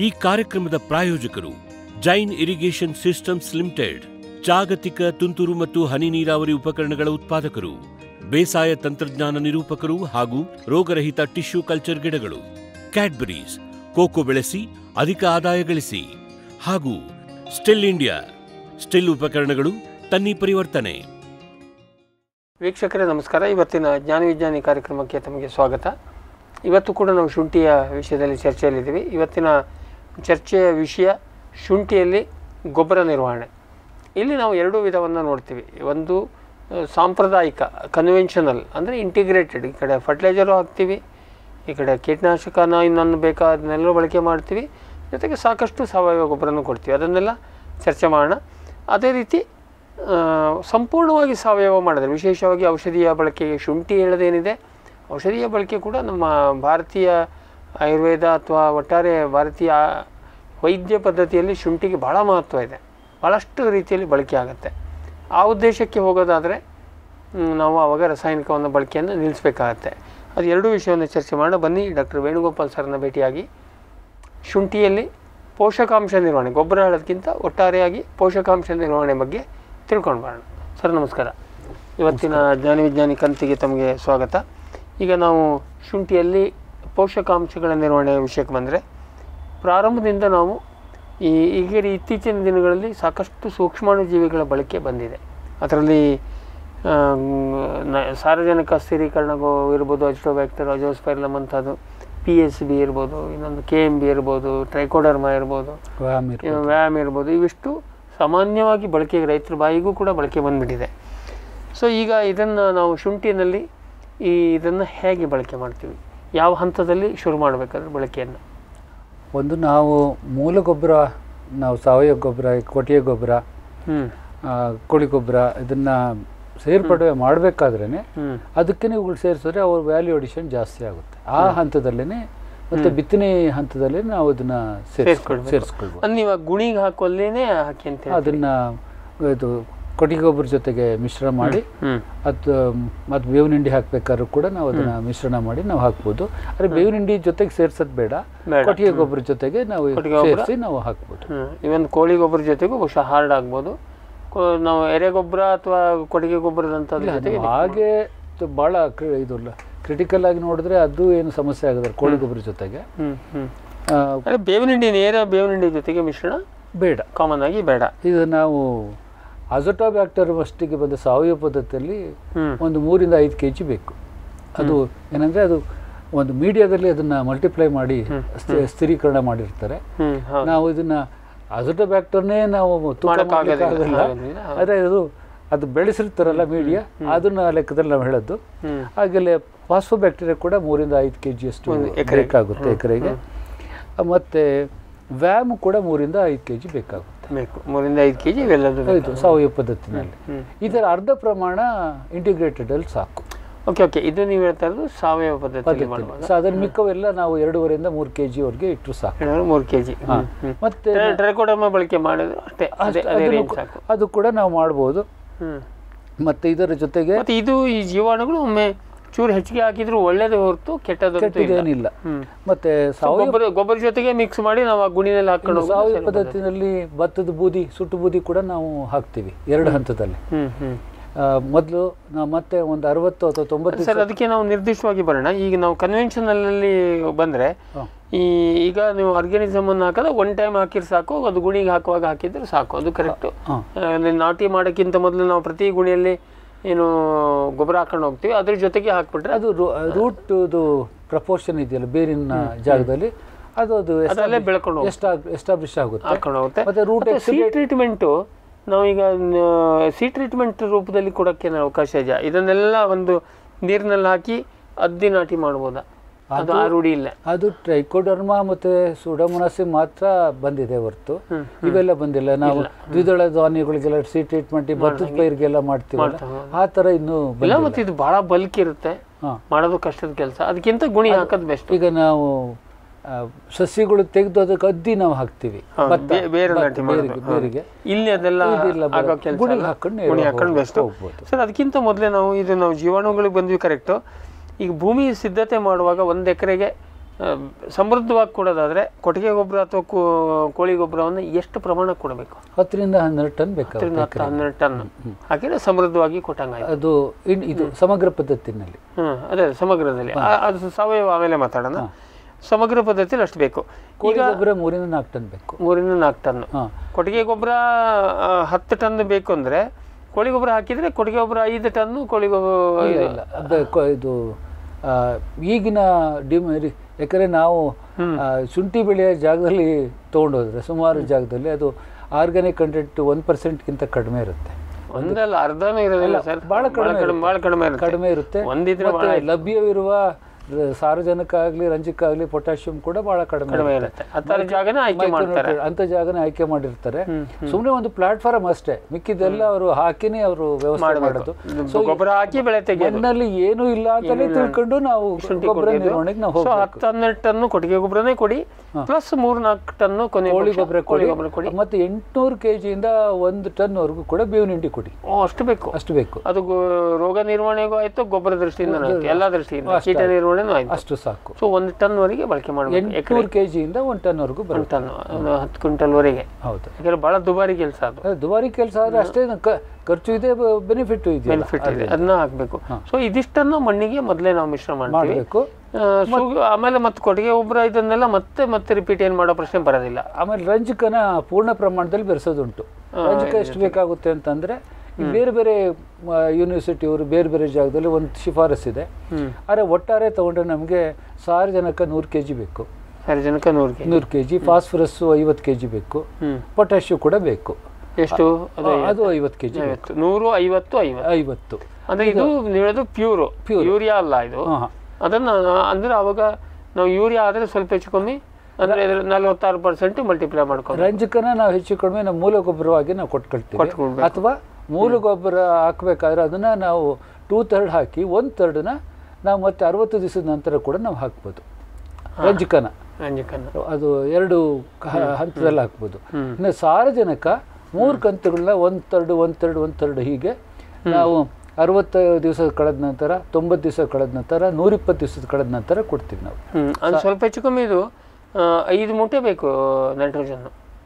ಈ ಕಾರ್ಯಕ್ರಮದ ಪ್ರಾಯೋಜಕರು ಜೈನ್ ಇರಿಗೇಷನ್ ಸಿಸ್ಟಮ್ಸ್ ಲಿಮಿಟೆಡ್ ಜಾಗತಿಕ ತುಂತುರು ಮತ್ತು ಹನಿ ನೀರಾವರಿ ಉಪಕರಣಗಳ ಉತ್ಪಾದಕರು ಬೇಸಾಯ ತಂತ್ರಜ್ಞಾನ ನಿರೂಪಕರು ಹಾಗೂ ರೋಗರಹಿತ ಟಿಶ್ಯೂ ಕಲ್ಚರ್ ಗಿಡಗಳು ಕ್ಯಾಡ್ಬರೀಸ್ ಕೋಕೋ ಬೆಳೆಸಿ ಅಧಿಕ ಆದಾಯ ಗಳಿಸಿ ಹಾಗೂ ಸ್ಟಿಲ್ ಇಂಡಿಯಾ ಸ್ಟಿಲ್ ಉಪಕರಣಗಳು ತನ್ನಿ ಪರಿವರ್ತನೆ ವೀಕ್ಷಕರೇ ನಮಸ್ಕಾರ ಇವತ್ತಿನ ಜ್ಞಾನ ವಿಜ್ಞಾನಿ ಕಾರ್ಯಕ್ರಮಕ್ಕೆ ತಮಗೆ ಸ್ವಾಗತ ಇವತ್ತು ಕೂಡ ನಾವು ಶುಂಠಿಯ ವಿಷಯದಲ್ಲಿ ಚರ್ಚೆಯಲ್ಲಿದ್ದೀವಿ ಇವತ್ತಿನ ಚರ್ಚೆಯ ವಿಷಯ ಶುಂಠಿಯಲ್ಲಿ ಗೊಬ್ಬರ ನಿರ್ವಹಣೆ ಇಲ್ಲಿ ನಾವು ಎರಡು ವಿಧವನ್ನು ನೋಡ್ತೀವಿ ಒಂದು ಆ, ಸಾಂಪ್ರದಾಯಿಕ ಕನ್ವೆನ್ಷನಲ್ ಅಂದರೆ ಇಂಟಿಗ್ರೇಟೆಡ್ ಈ ಕಡೆ ಫರ್ಟಿಲೈಸರು ಹಾಕ್ತೀವಿ ಈ ಕಡೆ ಕೀಟನಾಶಕನ ಇನ್ನೊಂದು ಬೇಕಾದನ್ನೆಲ್ಲ ಬಳಕೆ ಮಾಡ್ತೀವಿ ಜೊತೆಗೆ ಸಾಕಷ್ಟು ಸಾವಯವ ಗೊಬ್ಬರನೂ ಕೊಡ್ತೀವಿ ಅದನ್ನೆಲ್ಲ ಚರ್ಚೆ ಮಾಡೋಣ ಅದೇ ರೀತಿ ಆ, ಸಂಪೂರ್ಣವಾಗಿ ಸಾವಯವ ಮಾಡಿದ್ರೆ ವಿಶೇಷವಾಗಿ ಔಷಧೀಯ ಬಳಕೆಗೆ ಶುಂಠಿ ಹೇಳೋದೇನಿದೆ ಔಷಧೀಯ ಬಳಕೆ ಕೂಡ ನಮ್ಮ ಭಾರತೀಯ ಆಯುರ್ವೇದ ಅಥವಾ ಒಟ್ಟಾರೆ ಭಾರತೀಯ ವೈದ್ಯ ಪದ್ಧತಿಯಲ್ಲಿ ಶುಂಠಿಗೆ ಭಾಳ ಮಹತ್ವ ಇದೆ ಭಾಳಷ್ಟು ರೀತಿಯಲ್ಲಿ ಬಳಕೆ ಆಗುತ್ತೆ ಆ ಉದ್ದೇಶಕ್ಕೆ ಹೋಗೋದಾದರೆ ಮ್, ನಾವು ಆವಾಗ ರಾಸಾಯನಿಕವನ್ನು ಬಳಕೆಯನ್ನು ನಿಲ್ಲಿಸಬೇಕಾಗತ್ತೆ ಅದು ಎರಡೂ ವಿಷಯವನ್ನು ಚರ್ಚೆ ಮಾಡೋಣ ಬನ್ನಿ ಡಾಕ್ಟರ್ ವೇಣುಗೋಪಾಲ್ ಸರ್ನ ಭೇಟಿಯಾಗಿ ಶುಂಠಿಯಲ್ಲಿ ಪೋಷಕಾಂಶ ನಿರ್ವಹಣೆ ಗೊಬ್ಬರ ಹೇಳೋದಕ್ಕಿಂತ ಒಟ್ಟಾರೆಯಾಗಿ ಪೋಷಕಾಂಶ ನಿರ್ವಹಣೆ ಬಗ್ಗೆ ತಿಳ್ಕೊಂಡು ಬರೋಣ ಸರ್ ನಮಸ್ಕಾರ ಇವತ್ತಿನ ಜ್ಞಾನ ವಿಜ್ಞಾನಿ ಕಂತಿಗೆ ತಮಗೆ ಸ್ವಾಗತ ಈಗ ನಾವು ಶುಂಠಿಯಲ್ಲಿ ಪೋಷಕಾಂಶಗಳ ನಿರ್ವಹಣೆ ವಿಷಯಕ್ಕೆ ಬಂದರೆ ಪ್ರಾರಂಭದಿಂದ ನಾವು ಈ ಈಗ ಇತ್ತೀಚಿನ ದಿನಗಳಲ್ಲಿ ಸಾಕಷ್ಟು ಸೂಕ್ಷ್ಮಾಣುಜೀವಿಗಳ ಬಳಕೆ ಬಂದಿದೆ ಅದರಲ್ಲಿ ಆಮ್, ನ- ಸಾರ್ವಜನಿಕ ಸ್ಥಿರೀಕರಣ ಇರ್ಬೋದು ಅಜಿಟೋಬ್ಯಾಕ್ಟರ್ ಅಜೋಸ್ಪೈರ್ಲಮ್ ಅಂಥದ್ದು ಪಿ ಎಸ್ ಬಿ ಇರ್ಬೋದು ಇನ್ನೊಂದು ಕೆ ಎಮ್ ಬಿ ಇರ್ಬೋದು ಟ್ರೈಕೋಡರ್ಮಾ ಇರ್ಬೋದು ವ್ಯಾಯಾಮ ಇರ್ಬೋದು. ವ್ಯಾಯಾಮ ಇರ್ಬೋದು ಇವಿಷ್ಟು ಸಾಮಾನ್ಯವಾಗಿ ಬಳಕೆಗೆ ರೈತರ ಬಾಯಿಗೂ ಕೂಡ ಬಳಕೆ ಬಂದ್ಬಿಟ್ಟಿದೆ ಸೊ ಈಗ ಇದನ್ನು ನಾವು ಶುಂಠಿನಲ್ಲಿ ಈ ಇದನ್ನು ಹೇಗೆ ಬಳಕೆ ಮಾಡ್ತೀವಿ ಯಾವ ಹಂತದಲ್ಲಿ ಶುರು ಮಾಡಬೇಕಾದ್ರೆ ಬಳಕೆಯನ್ನು ಒಂದು ನಾವು ಮೂಲ ಗೊಬ್ಬರ ನಾವು ಸಾವಯವ ಗೊಬ್ಬರ ಕೊಟ್ಟಿಗೆ ಗೊಬ್ಬರ ಹ್ಞೂ ಆ, ಕೋಳಿ ಗೊಬ್ಬರ ಇದನ್ನ ಸೇರ್ಪಡೆ ಮಾಡಬೇಕಾದ್ರೇ ಹ್ಞೂ ಅದಕ್ಕೆ ಇವುಗಳು ಸೇರಿಸಿದ್ರೆ ಅವ್ರ ವ್ಯಾಲ್ಯೂ ಅಡಿಷನ್ ಜಾಸ್ತಿ ಆಗುತ್ತೆ ಆ ಹಂತದಲ್ಲೇ ಮತ್ತೆ ಬಿತ್ತನೆ ಹಂತದಲ್ಲಿ ನಾವು ಅದನ್ನ ಸೇರಿಸ್ಕೊಳ್ಬೋದು ಸೇರಿಸ್ಕೊಳ್ಬೇಕು. ಸೇರಿಸ್ಕೊಳ್ಬೋದು ಅಂದ್ರೆ ನೀವು ಗುಣಿಗೆ ಹಾಕೋಲ್ಲೇನೆ ಹಾಕಿ ಅಂತ ಹೇಳಿ ಅದನ್ನ ಇದು ಕೊಟ್ಟಿಗೆ ಗೊಬ್ಬರ ಜೊತೆಗೆ ಮಿಶ್ರಣ ಮಾಡಿ ಹ್ಞೂ ಅದು ಮತ್ತು ಬೇವಿನ ಹಿಂಡಿ ಹಾಕ್ಬೇಕಾದ್ರೂ ಕೂಡ ನಾವು ಅದನ್ನ ಮಿಶ್ರಣ ಮಾಡಿ ನಾವು ಹಾಕ್ಬೋದು ಆದರೆ ಬೇವಿನ ಹಿಂಡಿ ಜೊತೆಗೆ ಸೇರ್ಸೋದು ಬೇಡ ಬೇಡ. ಕೊಟ್ಟಿಗೆ ಗೊಬ್ಬರ ಜೊತೆಗೆ ನಾವು ಕೊಟ್ಟಿಗೆ ಗೊಬ್ಬರ? ಸೇರಿಸಿ ನಾವು ಹಾಕ್ಬೋದು ಹ್ಞೂ ಇವನ್ ಕೋಳಿ ಗೊಬ್ಬರ ಜೊತೆಗೂ ಬಹುಶಃ ಹಾರ್ಡ್ ಆಗ್ಬೋದು ಕೋ- ನಾವು ಎರೆ ಗೊಬ್ಬರ ಅಥವಾ ಕೊಟ್ಟಿಗೆ ಗೊಬ್ಬರದಂಥದ್ರ ಇಲ್ಲ, ಜೊತೆಗೆ ನೀವು ಹಾಗೆ ತ- ಬಹಳ ಕ್ರಿ- ಇದು ಕ್ರಿಟಿಕಲ್ ಆಗಿ ನೋಡಿದ್ರೆ ಅದು ಏನು ಸಮಸ್ಯೆ ಆಗೋದಿಲ್ಲ ಕೋಳಿ ಗೊಬ್ಬರ ಜೊತೆಗೆ ಹ್ಞೂ ಹ್ಞೂ ಆ, ಅಂದರೆ ಬೇವಿನ ಹಿಂಡಿ ನೇರ ಬೇವಿನ ಹಿಂಡಿ ಜೊತೆಗೆ ಮಿಶ್ರಣ ಬೇಡ ಕಾಮನ್ ಆಗಿ ಬೇಡ ಇದು ನಾವು ಅಜೋಟೋಬ್ಯಾಕ್ಟರ್ ಅಷ್ಟಿಗೆ ಬಂದ ಸಾವಯವ ಪದ್ಧತಿಯಲ್ಲಿ ಹ್ಞೂ ಒಂದು ಮೂರಿಂದ ಐದು ಕೆ ಜಿ ಬೇಕು ಅದು ಏನಂದ್ರೆ ಅದು ಒಂದು ಮೀಡಿಯಾದಲ್ಲಿ ಅದನ್ನ ಮಲ್ಟಿಪ್ಲೈ ಮಾಡಿ ಸ್ಥಿ- ಸ್ಥಿರೀಕರಣ ಮಾಡಿರ್ತಾರೆ ಹ್ಞೂ ಹೌದು ನಾವು ಇದನ್ನ ಅಜೋಟೋಬ್ಯಾಕ್ಟರ್ನೇ ನಾವು ತೂಕ ಮಾಡೋಕ್ಕಾಗೋದಿಲ್ಲ. ಮಾಡ್ಲಿಕ್ಕಾಗಲ್ಲ. ಆಗೋದಿಲ್ಲ, ಹೌದು. ಅದೇ ಅದು ಅದು ಬೆಳೆಸಿರ್ತಾರಲ್ಲ ಮೀಡಿಯಾ ಅದನ್ನ ಲೆಕ್ಕದಲ್ಲಿ ನಾವು ಹೇಳೋದು ಹ್ಞೂ ಹಾಗೆಯೇ ಫಾಸ್ಫೋಬ್ಯಾಕ್ಟೀರಿಯಾ ಕೂಡ ಮೂರಿಂದ ಐದು ಕೆ ಜಿಯಷ್ಟು ಬೇಕಾಗುತ್ತೆ ಎಕರೆಗೆ ಮತ್ತೆ ವ್ಯಾಮ್ ಕೂಡ ಮೂರಿಂದ ಐದು ಕೆ ಜಿ ಬೇಕಾಗುತ್ತೆ ಬೇಕು ಮೂರಿಂದ ಐದು ಕೆ ಜಿ ಇವೆಲ್ಲದು ಬೇಕು. ಇದು ಸಾವಯವ ಪದ್ಧತಿನಲ್ಲಿ ಹ್ಮ್. ಇದರ ಅರ್ಧ ಪ್ರಮಾಣ ಇಂಟಿಗ್ರೇಟೆಡ್ ಅಲ್ಲಿ ಸಾಕು ಓಕೆ ಓಕೆ ಇದು ನೀವು ಹೇಳ್ತಾ ಇರೋದು ಸಾವಯವ ಪದ್ಧತಿಯಲ್ಲಿ ಮಾಡುವಾಗ ಸೊ ಅದನ್ನ ಮಿಕ್ಕವೆಲ್ಲ ನಾವು ಎರಡೂವರೆಯಿಂದ ಮೂರು ಕೆ ಜಿ ವರೆಗೆ ಇಟ್ಟರು ಸಾಕು ಹೇಳಿದ್ರೆ ಮೂರು ಕೆ ಜಿ ಮತ್ತೆ ಟ್ರೈಕೋಡರ್ಮ ಬಳಕೆ ಮಾಡಿದ್ರು ಅಷ್ಟೇ ಅದೇ ಅದೇ ಅದನ್ನು ರೇಂಜ್ ಕೂ- ಸಾಕು ಅದು ಕೂಡ ನಾವು ಮಾಡ್ಬೋದು ಹ್ಞೂ ಮತ್ತೆ ಇದರ ಜೊತೆಗೆ ಮತ್ತು ಇದು ಈ ಜೀವಾಣುಗಳು ಒಮ್ಮೆ ಚೂರು ಹೆಚ್ಚಿಗೆ ಹಾಕಿದ್ರು ಒಳ್ಳೇದೇ ಹೊರತು ಕೆಟ್ಟದಂತೂ ಇಲ್ಲ ಕೆಟ್ಟದೇನಿಲ್ಲ ಹ್ಮ್. ಮತ್ತೆ ಸಾವಯವ ಗೊಬ್ಬರ ಗೊಬ್ಬರ ಜೊತೆಗೆ ಮಿಕ್ಸ್ ಮಾಡಿ ನಾವು ಆ ಗುಣಿನಲ್ಲಿ ಹಾಕೊಂಡು ಹೋಗೋದು ಸಾವಯವ ಸರಿ ಬರ್ತದೆ. ಪದ್ಧತಿನಲ್ಲಿ ಭತ್ತದ ಬೂದಿ ಸುಟ್ಟು ಬೂದಿ ಕೂಡ ನಾವು ಹಾಕ್ತೀವಿ ಎರಡು ಹಂತದಲ್ಲಿ ಹ್ಮ್ ಹ್ಮ್ ಆ, ಮೊದಲು ನಾವು ಮತ್ತೆ ಒಂದು ಅರವತ್ತು ಅಥವಾ ತೊಂಬತ್ತು ಸರ್ ಅದಕ್ಕೆ ನಾವು ನಿರ್ದಿಷ್ಟವಾಗಿ ಬರೋಣ ಈಗ ನಾವು ಕನ್ವೆನ್ಷನಲ್ಲಿ ಬಂದರೆ ಹ. ಈ ಈಗ ನೀವು ಆರ್ಗ್ಯಾನಿಸಮ್ ಅನ್ನು ಹಾಕದ ಒನ್ ಟೈಮ್ ಹಾಕಿದ್ರೆ ಸಾಕು ಅದು ಗುಣಿಗೆ ಹಾಕುವಾಗ ಹಾಕಿದ್ರೆ ಸಾಕು ಅದು ಕರೆಕ್ಟು ಹ. ನಾಟಿ ಮಾಡೋಕ್ಕಿಂತ ಮೊದಲು ನಾವು ಪ್ರತಿ ಗುಣಿಯಲ್ಲಿ ಏನು ಗೊಬ್ಬರ ಹಾಕೊಂಡು ಹೋಗ್ತೀವಿ ಅದ್ರ ಜೊತೆಗೆ ಹಾಕ್ಬಿಟ್ರೆ ಅದು ಅದು ರೂಟ್ ಇದು ಪ್ರಪೋರ್ಷನ್ ಇದೆಯಲ್ಲ ಬೇರಿನ ಜಾಗದಲ್ಲಿ ಅದು ಅದು ಅದರಲ್ಲೇ ಬೆಳ್ಕೊಂಡು ಹೋಗುತ್ತೆ. ಎಸ್ಟಾಬ್ಲಿಷ್ ಆಗುತ್ತೆ ಹಾಕೊಂಡು ಹೋಗುತ್ತೆ ಮತ್ತೆ ರೂಟ್ ಸಿ ಟ್ರೀಟ್ಮೆಂಟು ನಾವೀಗ ಸಿ ಟ್ರೀಟ್ಮೆಂಟ್ ರೂಪದಲ್ಲಿ ಕೊಡೋಕ್ಕೆ ಅವಕಾಶ ಇದೆ ಇದನ್ನೆಲ್ಲ ಒಂದು ನೀರಿನಲ್ಲಿ ಹಾಕಿ ಅದ್ದಿ ನಾಟಿ ಮಾಡ್ಬೋದಾ ಅದು ಆ ರೂಢಿ ಇಲ್ಲ ಅದು ಟ್ರೈಕೋಡರ್ಮಾ ಮತ್ತೆ ಸುಡಮೊನಾಸಿ ಮಾತ್ರ ಬಂದಿದೆ ಹೊರತು ಇವೆಲ್ಲ ಬಂದಿಲ್ಲ ನಾವು ದ್ವಿದಳ ಧಾನ್ಯಗಳಿಗೆಲ್ಲ ಸಿ ಟ್ರೀಟ್ಮೆಂಟ್ ಭತ್ತದ ಪೈರಿಗೆಲ್ಲ ಮಾಡ್ತೀವಲ್ಲ ಆ ತರ ಇನ್ನೂ ಇಲ್ಲ ಬಂದಿಲ್ಲ ಮತ್ತೆ ಇದು ಬಹಳ ಬಲ್ಕ್ ಇರುತ್ತೆ ಹಾ. ಮಾಡೋದು ಕಷ್ಟದ ಕೆಲಸ ಅದಕ್ಕಿಂತ ಗುಣಿ ಹಾಕೋದು ಬೆಸ್ಟ್ ಈಗ ನಾವು ಆ, ಸಸ್ಯಗಳು ತೆಗೆದು ಅದಕ್ಕೆ ಅದ್ದಿ ನಾವು ಹಾಕ್ತಿವಿ ಭತ್ತ, ಬೇರೆ ಭತ್ತ, ನಾಟಿ ಬೇರಿಗೆ ಮಾಡ್ಬೇಕು. ಬೇರಿಗೆ ಇಲ್ಲಿ ಅದೆಲ್ಲ ಇದಿಲ್ಲ ಆಗೋ ಬರೋದು. ಕೆಲಸ ಗುಣಿಗೆ ಹಾಕೊಂಡು ನೇರವಾಗಿ ಗುಣಿ ಹಾಕೊಂಡು ಬೆಸ್ಟ್ ಹೋಗ್ಬೋದು. ಸರ್ ಅದಕ್ಕಿಂತ ಮೊದಲೇ ನಾವು ಇದು ನಾವು ಜೀವಾಣುಗಳಿಗೆ ಬಂದ್ವಿ ಕರೆಕ್ಟು ಈಗ ಭೂಮಿ ಸಿದ್ಧತೆ ಮಾಡುವಾಗ ಒಂದು ಎಕರೆಗೆ ಆ, ಸಮೃದ್ಧವಾಗಿ ಕೊಡೋದಾದ್ರೆ ಕೊಟ್ಟಿಗೆ ಗೊಬ್ಬರ ಅಥವಾ ಕೋ- ಕೋಳಿ ಗೊಬ್ಬರವನ್ನು ಎಷ್ಟು ಪ್ರಮಾಣ ಕೊಡಬೇಕು ಹತ್ತರಿಂದ ಹನ್ನೆರಡು ಟನ್ ಬೇಕಾಗುತ್ತೆ ಹತ್ತರಿಂದ ಹತ್ತು ಹನ್ನೆರಡು ಟನ್ ಹಾಕಿದ್ರೆ ಸಮೃದ್ಧವಾಗಿ ಕೊಟ್ಟಂಗಾಯ್ತು ಅದು ಇನ್ ಇದು ಸಮಗ್ರ ಪದ್ಧತಿನಲ್ಲಿ ಹ್ಮ್ ಅದೇ ಸಮಗ್ರದಲ್ಲಿ ಆ- ಅದು ಸಾವಯವ ಆಮೇಲೆ ಮಾತಾಡೋಣ ಸಮಗ್ರ ಪದ್ಧತಿಯಲ್ಲಿ ಅಷ್ಟು ಬೇಕು ಕೋಳಿ ಗೊಬ್ಬರ ಮೂರಿಂದ ನಾಲ್ಕು ಟನ್ ಬೇಕು ಮೂರಿಂದ ನಾಲ್ಕು ಟನ್ ಹಾಂ ಕೊಟ್ಟಿಗೆ ಗೊಬ್ಬರ ಆ, ಹತ್ತು ಟನ್ ಬೇಕು ಅಂದ್ರೆ ಕೋಳಿ ಗೊಬ್ಬರ ಹಾಕಿದ್ರೆ ಕೊಟ್ಟಿಗೆ ಗೊಬ್ಬರ ಐದು ಟನ್ನು ಕೋಳಿ ಗೊಬ್ಬರ ಇಲ್ಲ ಇಲ್ಲ ಅದು ಕೊ- ಇದು ಆ, ಈಗಿನ ಡಿಮ್ ಯಾಕಂದರೆ ನಾವು ಆ, ಶುಂಠಿ ಬೆಳೆಯ ಜಾಗದಲ್ಲಿ ತೊಗೊಂಡೋದ್ರೆ ಸುಮಾರು ಜಾಗದಲ್ಲಿ ಅದು ಆರ್ಗ್ಯಾನಿಕ್ ಕಂಟೆಂಟ್ ಒನ್ ಪರ್ಸೆಂಟ್ಗಿಂತ ಕಡಿಮೆ ಇರುತ್ತೆ ಒಂದಲ್ಲ ಅರ್ಧನೂ ಇರೋದಿಲ್ಲ ಸರ್ ಭಾಳ ಕಡಿಮೆ ಕಡಿಮೆ ಭಾಳ ಕಡಿಮೆ ಇರುತ್ತೆ ಕಡಿಮೆ ಇರುತ್ತೆ ಒಂದಿದ್ರೆ ಮತ್ತೆ ಲಭ್ಯವಿರುವ ರ- ಸಾರಜನಕ ಆಗಲಿ ರಂಜಕ ಆಗಲಿ ಪೊಟ್ಯಾಷಿಯಂ ಕೂಡ ಬಹಳ ಕಡಿಮೆ ಕಡಿಮೆ ಇರುತ್ತೆ. ಇರುತ್ತೆ ಆ ಥರ ಜಾಗನ ಆಯ್ಕೆ ಮಾಡ್ತಾರೆ Micronutrient ಅಂತ ಜಾಗನ ಆಯ್ಕೆ ಮಾಡಿರ್ತಾರೆ ಸುಮ್ಮನೆ ಒಂದು ಪ್ಲಾಟ್ಫಾರ್ಮ್ ಅಷ್ಟೇ ಮಿಕ್ಕಿದೆಲ್ಲ ಅವರು ಹಾಕಿನೇ ಅವರು ವ್ಯವಸ್ಥೆ ಮಾಡೋದು ಇದು ಗೊಬ್ಬರ ಹಾಕಿ ಬೆಳೆ ತೆಗೆಯೋದು ಮಣ್ಣಲ್ಲಿ ಏನೂ ಇಲ್ಲ ಅಂತಲೇ ತಿಳ್ಕೊಂಡು ನಾವು ಗೊಬ್ಬರ ನಿರ್ವಹಣೆಗೆ ನಾವು ಸೊ ಹೋಗ್ಬೇಕು ಹತ್ತು ಹನ್ನೆರಡು ಟನ್ನು ಕೊಟ್ಟಿಗೆ ಗೊಬ್ಬರನೇ ಕೊಡಿ ಪ್ಲಸ್ ಮೂರ್ ನಾಲ್ಕು ಟನ್ನು ಕೊನೆ ಕೋಳಿ ಪಕ್ಷ ಗೊಬ್ಬರ ಕೋಳಿ ಕೊಡಿ ಗೊಬ್ಬರ ಕೊಡಿ ಮತ್ತೆ ಎಂಟುನೂರು ಕೆ ಜಿಯಿಂದ ಒಂದು ಟನ್ ವರೆಗೂ ಕೂಡ ಬೇವಿನ ಹಿಂಡಿ ಕೊಡಿ ಓ ಅಷ್ಟು ಬೇಕು ಅಷ್ಟು ಬೇಕು ಅದು ಗೊ- ರೋಗ ನಿರ್ವಹಣೆಗೂ ಆಯ್ತು ಗೊಬ್ಬರ ದೃಷ್ಟಿಯಿಂದ ಆಯ್ತು ಎಲ್ಲಾ ದೃಷ್ಟಿಯಿಂದ ಕೀಟ ನಿರ್ವಹಣೆನೂ ಆಯ್ತು ಅಷ್ಟು ಸಾಕು ಸೊ ಒಂದು ಟನ್ ವರೆಗೆ ಬಳಕೆ ಮಾಡಬೇಕು ಎಂಟುನೂರು ಕೆ ಜಿಯಿಂದ ಒಂದು ಟನ್ ವರೆಗೂ ಒಂದು ಬರುತ್ತೆ ಟನ್ ಒಂದು ಹತ್ತು ಕ್ವಿಂಟಲ್ ವರೆಗೆ ಹೌದು ಯಾಕಂದ್ರೆ ಬಹಳ ದುಬಾರಿ ಕೆಲಸ ಅದು ಅದು ದುಬಾರಿ ಕೆಲಸ ಆದ್ರೆ ಅಷ್ಟೇ ಕ- ಖರ್ಚು ಇದೆ ಬೆನಿಫಿಟ್ ಇದೆ ಬೆನಿಫಿಟ್ ಇದೆ ಅದನ್ನ ಹಾಕ್ಬೇಕು ಸೊ ಇದಿಷ್ಟನ್ನು ಮಣ್ಣಿಗೆ ಮೊದಲೇ ನಾವು ಮಿಶ್ರ ಮಾಡ್ತೀವಿ ಮಾಡಬೇಕು ಆ, ಸು- ಆಮೇಲೆ ಮತ್ತೆ ಕೊಟ್ಟಿಗೆ ಗೊಬ್ಬರ ಇದನ್ನೆಲ್ಲ ಮತ್ತೆ ಮತ್ತೆ ರಿಪೀಟ್ ಏನ್ ಮಾಡೋ ಪ್ರಶ್ನೆ ಬರೋದಿಲ್ಲ ಆಮೇಲೆ ರಂಜಕನ ಪೂರ್ಣ ಪ್ರಮಾಣದಲ್ಲಿ ಬೆರೆಸೋದುಂಟು ರಂಜಕ ಎಷ್ಟು ಬೇಕಾಗುತ್ತೆ ಅಂತಂದ್ರೆ ಈ ಬೇರೆ ಬೇರೆ ಯೂನಿವರ್ಸಿಟಿ ಅವರು ಬೇರೆ ಬೇರೆ ಜಾಗದಲ್ಲಿ ಒಂದು ಶಿಫಾರಸ್ ಇದೆ ಆದರೆ ಒಟ್ಟಾರೆ ತಗೊಂಡ್ರೆ ನಮಗೆ ಸಾರಜನಕ ನೂರು ಕೆ ಜಿ ಬೇಕು ಸಾರ್ವಜನಿಕ ನೂರಿಗೆ ನೂರು ಕೆ ಜಿ ಫಾಸ್ಫರಸ್ಸು ಐವತ್ತು ಕೆ ಜಿ ಬೇಕು ಹ್ಮ್ ಪೊಟ್ಯಾಶಿಯು ಕೂಡ ಬೇಕು ಎಷ್ಟು ಅದು ಅದು ಐವತ್ತು ಕೆ ಜಿ ಐವತ್ತು ನೂರು ಐವತ್ತು ಐವತ್ತು ಐವತ್ತು ಅಂದ್ರೆ ಇದು ನೀವು ಹೇಳೋದು ಪ್ಯೂರು ಯೂರಿಯಾ ಅಲ್ಲ ಇದು ಹಾಂ ಹಾಂ ಅದನ್ನ ಅಂದ್ರೆ ಅವಾಗ ನಾವು ಯೂರಿಯಾ ಆದ್ರೆ ಸ್ವಲ್ಪ ಹೆಚ್ಚು ಕಮ್ಮಿ ಅಂದ್ರೆ ಇದ್ರ ನಲವತ್ತಾರು ಪರ್ಸೆಂಟ್ ಮಲ್ಟಿಪ್ಲೈ ಮಾಡ್ಕೊಂಡು ರಂಜಕನ ನಾವು ಹೆಚ್ಚು ಕಡಿಮೆ ನಾವು ಮೂಲ ಗೊಬ್ಬರವಾಗಿ ನಾವು ಕೊಟ್ಕೊಳ್ತೀವಿ ಕೊಟ್ಕೊಳ್ಬೇಕು. ಅಥವಾ ಮೂಲ ಗೊಬ್ಬರ ಹಾಕ್ಬೇಕಾದ್ರೆ ಅದನ್ನ ನಾವು ಟೂ ತರ್ಡ್ ಹಾಕಿ ಒಂದು ತರ್ಡ್ನ ನಾವು ಮತ್ತೆ ಅರವತ್ತು ದಿವಸದ ನಂತರ ಕೂಡ ನಾವು ಹಾಕ್ಬೋದು ರಂಜಕನ ರಂಜಕನ್ನ ಅದು ಎರಡು ಹ- ಹಂತದಲ್ಲಿ ಹಾಕ್ಬೋದು ಇನ್ನು ಸಾರಜನಕ ಮೂರು ಕಂತುಗಳನ್ನ ಒಂದು ತರ್ಡ್ ಒಂದು ತರ್ಡ್ ಒಂದು ತರ್ಡ್ ಹೀಗೆ ನಾವು ಅರವತ್ತು ದಿವಸ ಕಳೆದ ನಂತರ ತೊಂಬತ್ತು ದಿವಸ ಕಳೆದ ನಂತರ ನೂರಿಪ್ಪತ್ತು ದಿವಸದ ಕಳೆದ ನಂತರ ಕೊಡ್ತೀವಿ ನಾವು ಹ್ಮ್ ಅದು ಸ್ವಲ್ಪ ಹೆಚ್ಚು ಕಮ್ಮಿ ಇದು ಆ, ಐದು ಮೂಟೆ ಬೇಕು ನೈಟ್ರೋಜನ್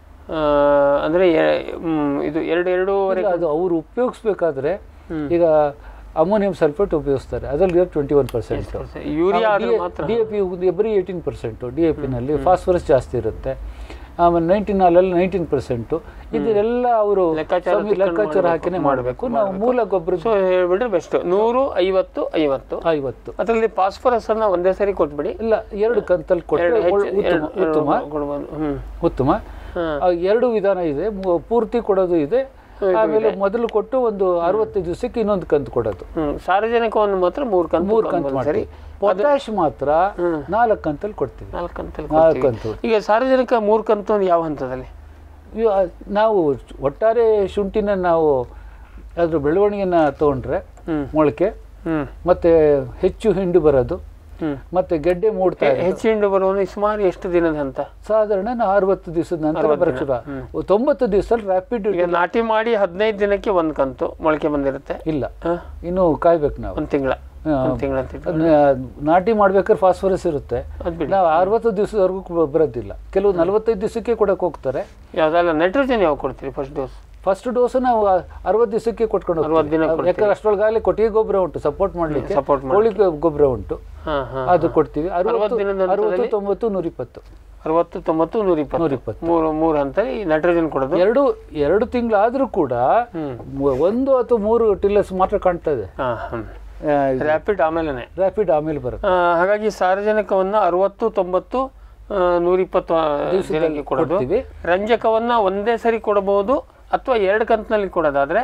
ಅಂದ್ರೆ ಎ- ಹ್ಮ್, ಇದು ಎರಡು ಎರಡೂವರೆ ಇಲ್ಲ, ಅದು ಅವರು ಉಪಯೋಗಿಸ್ಬೇಕಾದ್ರೆ ಈಗ ಅಮೋನಿಯಂ ಸಲ್ಫೇಟ್ ಉಪಯೋಗಿಸ್ತಾರೆ ಅದರಲ್ಲಿ ಟ್ವೆಂಟಿ ಒನ್ ಪರ್ಸೆಂಟ್ ಯೂರಿಯಾ ಆದ್ರೆ ಮಾತ್ರ ಡಿ ಎ ಪಿ ಬರೀ ಏಯ್ಟೀನ್ ಪರ್ಸೆಂಟು ಡಿ ಎ ಪಿನಲ್ಲಿ ಫಾಸ್ಫರಸ್ ಜಾಸ್ತಿ ಇರುತ್ತೆ ಆಮೇಲೆ ನೈನ್ಟೀನ್ ಹಾಲಲ್ಲಿ ನೈನ್ಟೀನ್ ಪರ್ಸೆಂಟು ಇದನ್ನೆಲ್ಲ ಅವರು ಲೆಕ್ಕಾಚಾರ ತಿಳ್ಕೊಂಡು ಲೆಕ್ಕಾಚಾರ ಹಾಕಿನೇ ಮಾಡಬೇಕು ನಾವು ಮೂಲ ಗೊಬ್ಬರ ಸೊ ಹೇಳ್ಬಿಟ್ರೆ ಬೆಸ್ಟ್ ನೂರು ಐವತ್ತು ಐವತ್ತು ಐವತ್ತು ಅದರಲ್ಲಿ ಫಾಸ್ಫರಸ್ ಅನ್ನ ಒಂದೇ ಸರಿ ಕೊಟ್ಬಿಡಿ ಇಲ್ಲ ಎರಡು ಕಂತಲ್ಲಿ ಕೊಟ್ಟರೆ ಎರಡು ಹೆಚ್ಚು- ಉತ್ತಮ ಎರಡು- ಉತ್ತಮ ಎರಡು ಕೊಡ್ಬೋದು ಹ್ಮ್ ಉತ್ತಮ ಹ್ಮ್. ಆ, ಎರಡು ವಿಧಾನ ಇದೆ ಮು- ಪೂರ್ತಿ ಕೊಡೋದು ಇದೆ ಆಮೇಲೆ ಮೊದಲು ಕೊಟ್ಟು ಒಂದು ಅರವತ್ತು ದಿವಸಕ್ಕೆ ಇನ್ನೊಂದು ಕಂತು ಕೊಡೋದು ಹ್ಮ್ ಸಾರ್ವಜನಿಕವನ್ನು ಮಾತ್ರ ಮೂರು ಕಂತು ಮೂರು ಕಂತು ಸರಿ ಮಾಡ್ತೀವಿ ಪೊಟ್ಯಾಶ್ ಮಾತ್ರ ನಾಲ್ಕು ಕಂತಲ್ಲಿ ಕೊಡ್ತೀವಿ ನಾಲ್ಕು ಕಂತಲ್ಲಿ ನಾಲ್ಕು ಕೊಡ್ತೀವಿ. ಕಂತು ಈಗ ಸಾರ್ವಜನಿಕ ಮೂರು ಕಂತು ಅಂದ್ರೆ ಯಾವ ಹಂತದಲ್ಲಿ ಇವ- ನಾವು ಒಟ್ಟಾರೆ ಶುಂಠಿನ ನಾವು ಅದ್ರ ಬೆಳವಣಿಗೆನ ತಗೊಂಡ್ರೆ ಹ್ಮ್. ಮೊಳಕೆ ಹ್ಮ್ ಮತ್ತೆ ಹೆಚ್ಚು ಹಿಂಡು ಬರೋದು ಹ್ಮ್ ಮತ್ತೆ ಗೆಡ್ಡೆ ಮೂಡ್ತಾ ಇರೋದು ಹೆಚ್ಚು ಹಿಂಡು ಬರುವುದು ಸುಮಾರು ಎಷ್ಟು ದಿನದ ಹಂತ ಸಾಧಾರಣ ನಾವು ಅರವತ್ತು ದಿವಸದ ನಂತರ ಬರಕ್ಕೆ ಶುರು ಆ- ತೊಂಬತ್ತು ದಿವಸದಲ್ಲಿ ರ್ಯಾಪಿಡ್ ಈಗ ನಾಟಿ ಮಾಡಿ ಹದಿನೈದು ದಿನಕ್ಕೆ ಒಂದು ಕಂತು ಮೊಳಕೆ ಬಂದಿರುತ್ತೆ ಇಲ್ಲ ಹ? ಇನ್ನು ಕಾಯ್ಬೇಕು ನಾವು ಒಂದು ತಿಂಗಳ ಹಾ. ಒಂದು ತಿಂಗಳ ಅಂತ ಇಟ್ಕೊಳ್ಳಿ. ಅದ್ನ ನಾಟಿ ಮಾಡ್ಬೇಕಾದ್ರೆ ಫಾಸ್ಫರಸ್ ಇರುತ್ತೆ ಅದ್ ಬಿಡಿ ನಾವು ಅರವತ್ತು ದಿವಸದವರೆಗೂ ಕು- ಬರೋದಿಲ್ಲ ಕೆಲವು ನಲವತ್ತೈದು ದಿವಸಕ್ಕೆ ಕೊಡಕ್ಕೆ ಹೋಗ್ತಾರೆ ಯಾವ್ದಲ್ಲ ನೈಟ್ರೋಜನ್ ಯಾವ ಕೊಡ್ತೀರಿ ಫಸ್ಟ್ ಡೋಸ್ ಫಸ್ಟ್ ಡೋಸ್ ನಾವು ಅರವತ್ತು ದಿವಸಕ್ಕೆ ಕೊಟ್ಕೊಂಡು ಅರವತ್ತು ದಿನ ಹೋಗ್ತೀವಿ. ಯಾಕಂದ್ರೆ ಅಷ್ಟರೊಳಗಾಗಲೇ ಕೊಟ್ಟಿಗೆ ಗೊಬ್ಬರ ಉಂಟು ಸಪೋರ್ಟ್ ಮಾಡ್ಲಿಕ್ಕೆ support ಕೋಳಿ ಗೊ- ಗೊಬ್ಬರ ಉಂಟು ಹಾ ಹಾ ಅದು ಕೊಡ್ತೀವಿ ಅರವತ್ತು ದಿನದ ಅರವತ್ತು ತೊಂಬತ್ತು ನೂರಿಪ್ಪತ್ತು ಅರವತ್ತು ತೊಂಬತ್ತು ನೂರ ಇಪ್ಪತ್ತು ನೂರಿಪ್ಪತ್ತು. ಮೂರು ಮೂರು ಹಂತದಲ್ಲಿ ನೈಟ್ರೋಜನ್ ಕೊಡೋದು ಎರಡು ಎರಡು ತಿಂಗಳಾದ್ರೂ ಕೂಡ ಮ- ಒಂದು ಅಥವಾ ಮೂರು ಟಿಲ್ಲರ್ಸ್ ಮಾತ್ರ ಕಾಣ್ತಾ ಇದೆ ಹಾ ಹ್ಮ್ ರ್ಯಾಪಿಡ್ ಆಮೇಲೆ ರ್ಯಾಪಿಡ್ ಆಮೇಲೆ ಬರುತ್ತೆ ಹಾಗಾಗಿ ಸಾರಜನಕವನ್ನ ಅರವತ್ತು ತೊಂಬತ್ತು ಆ, ನೂರಿಪ್ಪತ್ತು ಆ, ದಿನಕ್ಕೆ ಕೊಡೋದು ಕೊಡ್ತೀವಿ. ರಂಜಕವನ್ನ ಒಂದೇ ಸರಿ ಕೊಡಬಹುದು ಅಥವಾ ಎರಡು ಕಂತಿನಲ್ಲಿ ಕೊಡೋದಾದ್ರೆ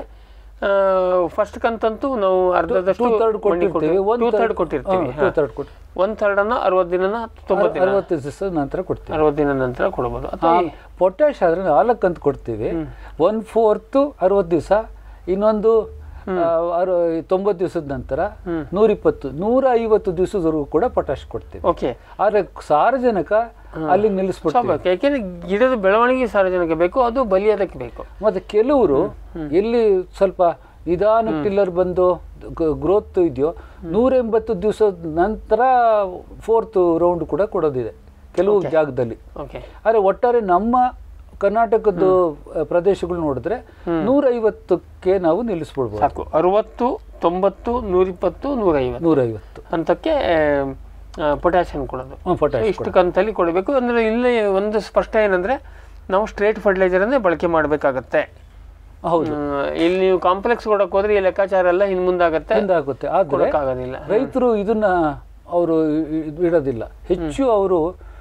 ಫಸ್ಟ್ ಕಂತಂತೂ ನಾವು ಅರ್ಧದಷ್ಟು ಟೂ ತರ್ಡ್ ಕೊಟ್ಟಿರ್ತೀವಿ ಟೂ ಥರ್ಡ್ ಕೊಟ್ಟಿರ್ತೀವಿ ಟೂ ತರ್ಡ್ ಕೊಟ್ಟು ಒಂದ್ ಥರ್ಡ್ ಅನ್ನ ಅರವತ್ತು ದಿನನ ತೊಂಬತ್ತು ದಿನ ಅರವತ್ತು ದಿವಸದ ನಂತರ ಕೊಡ್ತೀವಿ ಅರವತ್ತು ದಿನ ನಂತರ ಕೊಡಬಹುದು ಅಥವಾ ಪೊಟ್ಯಾಶ್ ಆದ್ರೆ ನಾಲ್ಕು ಅಂತ ಕೊಡ್ತೀವಿ ಒನ್ ಫೋರ್ತು ಅರವತ್ತು ದಿವಸ ಇನ್ನೊಂದು ಆ, ಅರು ತೊಂಬತ್ತು ದಿವಸದ ನಂತರ ನೂರಿಪ್ಪತ್ತು ನೂರ ಐವತ್ತು ದಿವಸದವರೆಗೂ ಕೂಡ ಪೊಟ್ಯಾಶ್ ಕೊಡ್ತೀವಿ ಓಕೆ ಆದ್ರೆ ಸಾರಜನಕ ಅಲ್ಲಿ ನಿಲ್ಲಿಸ್ಬಿಡ್ತೀವಿ ಸ್ವಾಭಾವಿಕ ಯಾಕೆಂದ್ರೆ ಗಿಡದ ಬೆಳವಣಿಗೆ ಸಾರಜನಕ ಬೇಕು ಅದು ಬಲಿಯೋದಕ್ಕೆ ಬೇಕು ಮತ್ತೆ ಕೆಲವರು ಎಲ್ಲಿ ಸ್ವಲ್ಪ ನಿಧಾನ ಟಿಲ್ಲರ್ ಬಂದು ಗ್ರೋತ್ ಇದೆಯೋ ನೂರ ಎಂಬತ್ತು ದಿವಸದ ನಂತರ ಫೋರ್ತ್ ರೌಂಡ್ ಕೂಡ ಕೊಡೋದಿದೆ ಕೆಲವು ಜಾಗದಲ್ಲಿ ಓಕೆ ಆದರೆ ಒಟ್ಟಾರೆ ನಮ್ಮ ಕರ್ನಾಟಕದ ಪ್ರದೇಶಗಳು ನೋಡಿದ್ರೆ ನೂರೈವತ್ತಕ್ಕೆ ನಾವು ನಿಲ್ಲಿಸ್ಬಿಡ್ಬೋದು ಸಾಕು ಅರವತ್ತು ತೊಂಬತ್ತು ನೂರಿಪ್ಪತ್ತು ನೂರೈವತ್ತು ನೂರೈವತ್ತು ಹಂತಕ್ಕೆ ಪೊಟ್ಯಾಷಿಯಂ ಕೊಡೋದು ಹ್ಮ್, potash ಇಷ್ಟು ಕಂತಲ್ಲಿ ಕೊಡಬೇಕು ಅಂದರೆ ಇಲ್ಲಿ ಒಂದು ಸ್ಪಷ್ಟ ಏನಂದ್ರೆ ನಾವು ಸ್ಟ್ರೇಟ್ ಫರ್ಟಿಲೈಸರನ್ನೇ ಬಳಕೆ ಮಾಡಬೇಕಾಗತ್ತೆ ಹೌದು ಇಲ್ಲಿ ನೀವು ಕಾಂಪ್ಲೆಕ್ಸ್ ಕೊಡಕ್ಕೆ ಹೋದ್ರೆ ಈ ಲೆಕ್ಕಾಚಾರ ಎಲ್ಲ ಇನ್ನು ಮುಂದಾಗತ್ತೆ ಹಿಂದಾಗುತ್ತೆ ಆದರೆ ಕೊಡಕ್ಕಾಗೋದಿಲ್ಲ ರೈತರು ಇದನ್ನ ಅವರು ಇಡೋದಿಲ್ಲ ಹೆಚ್ಚು ಅವರು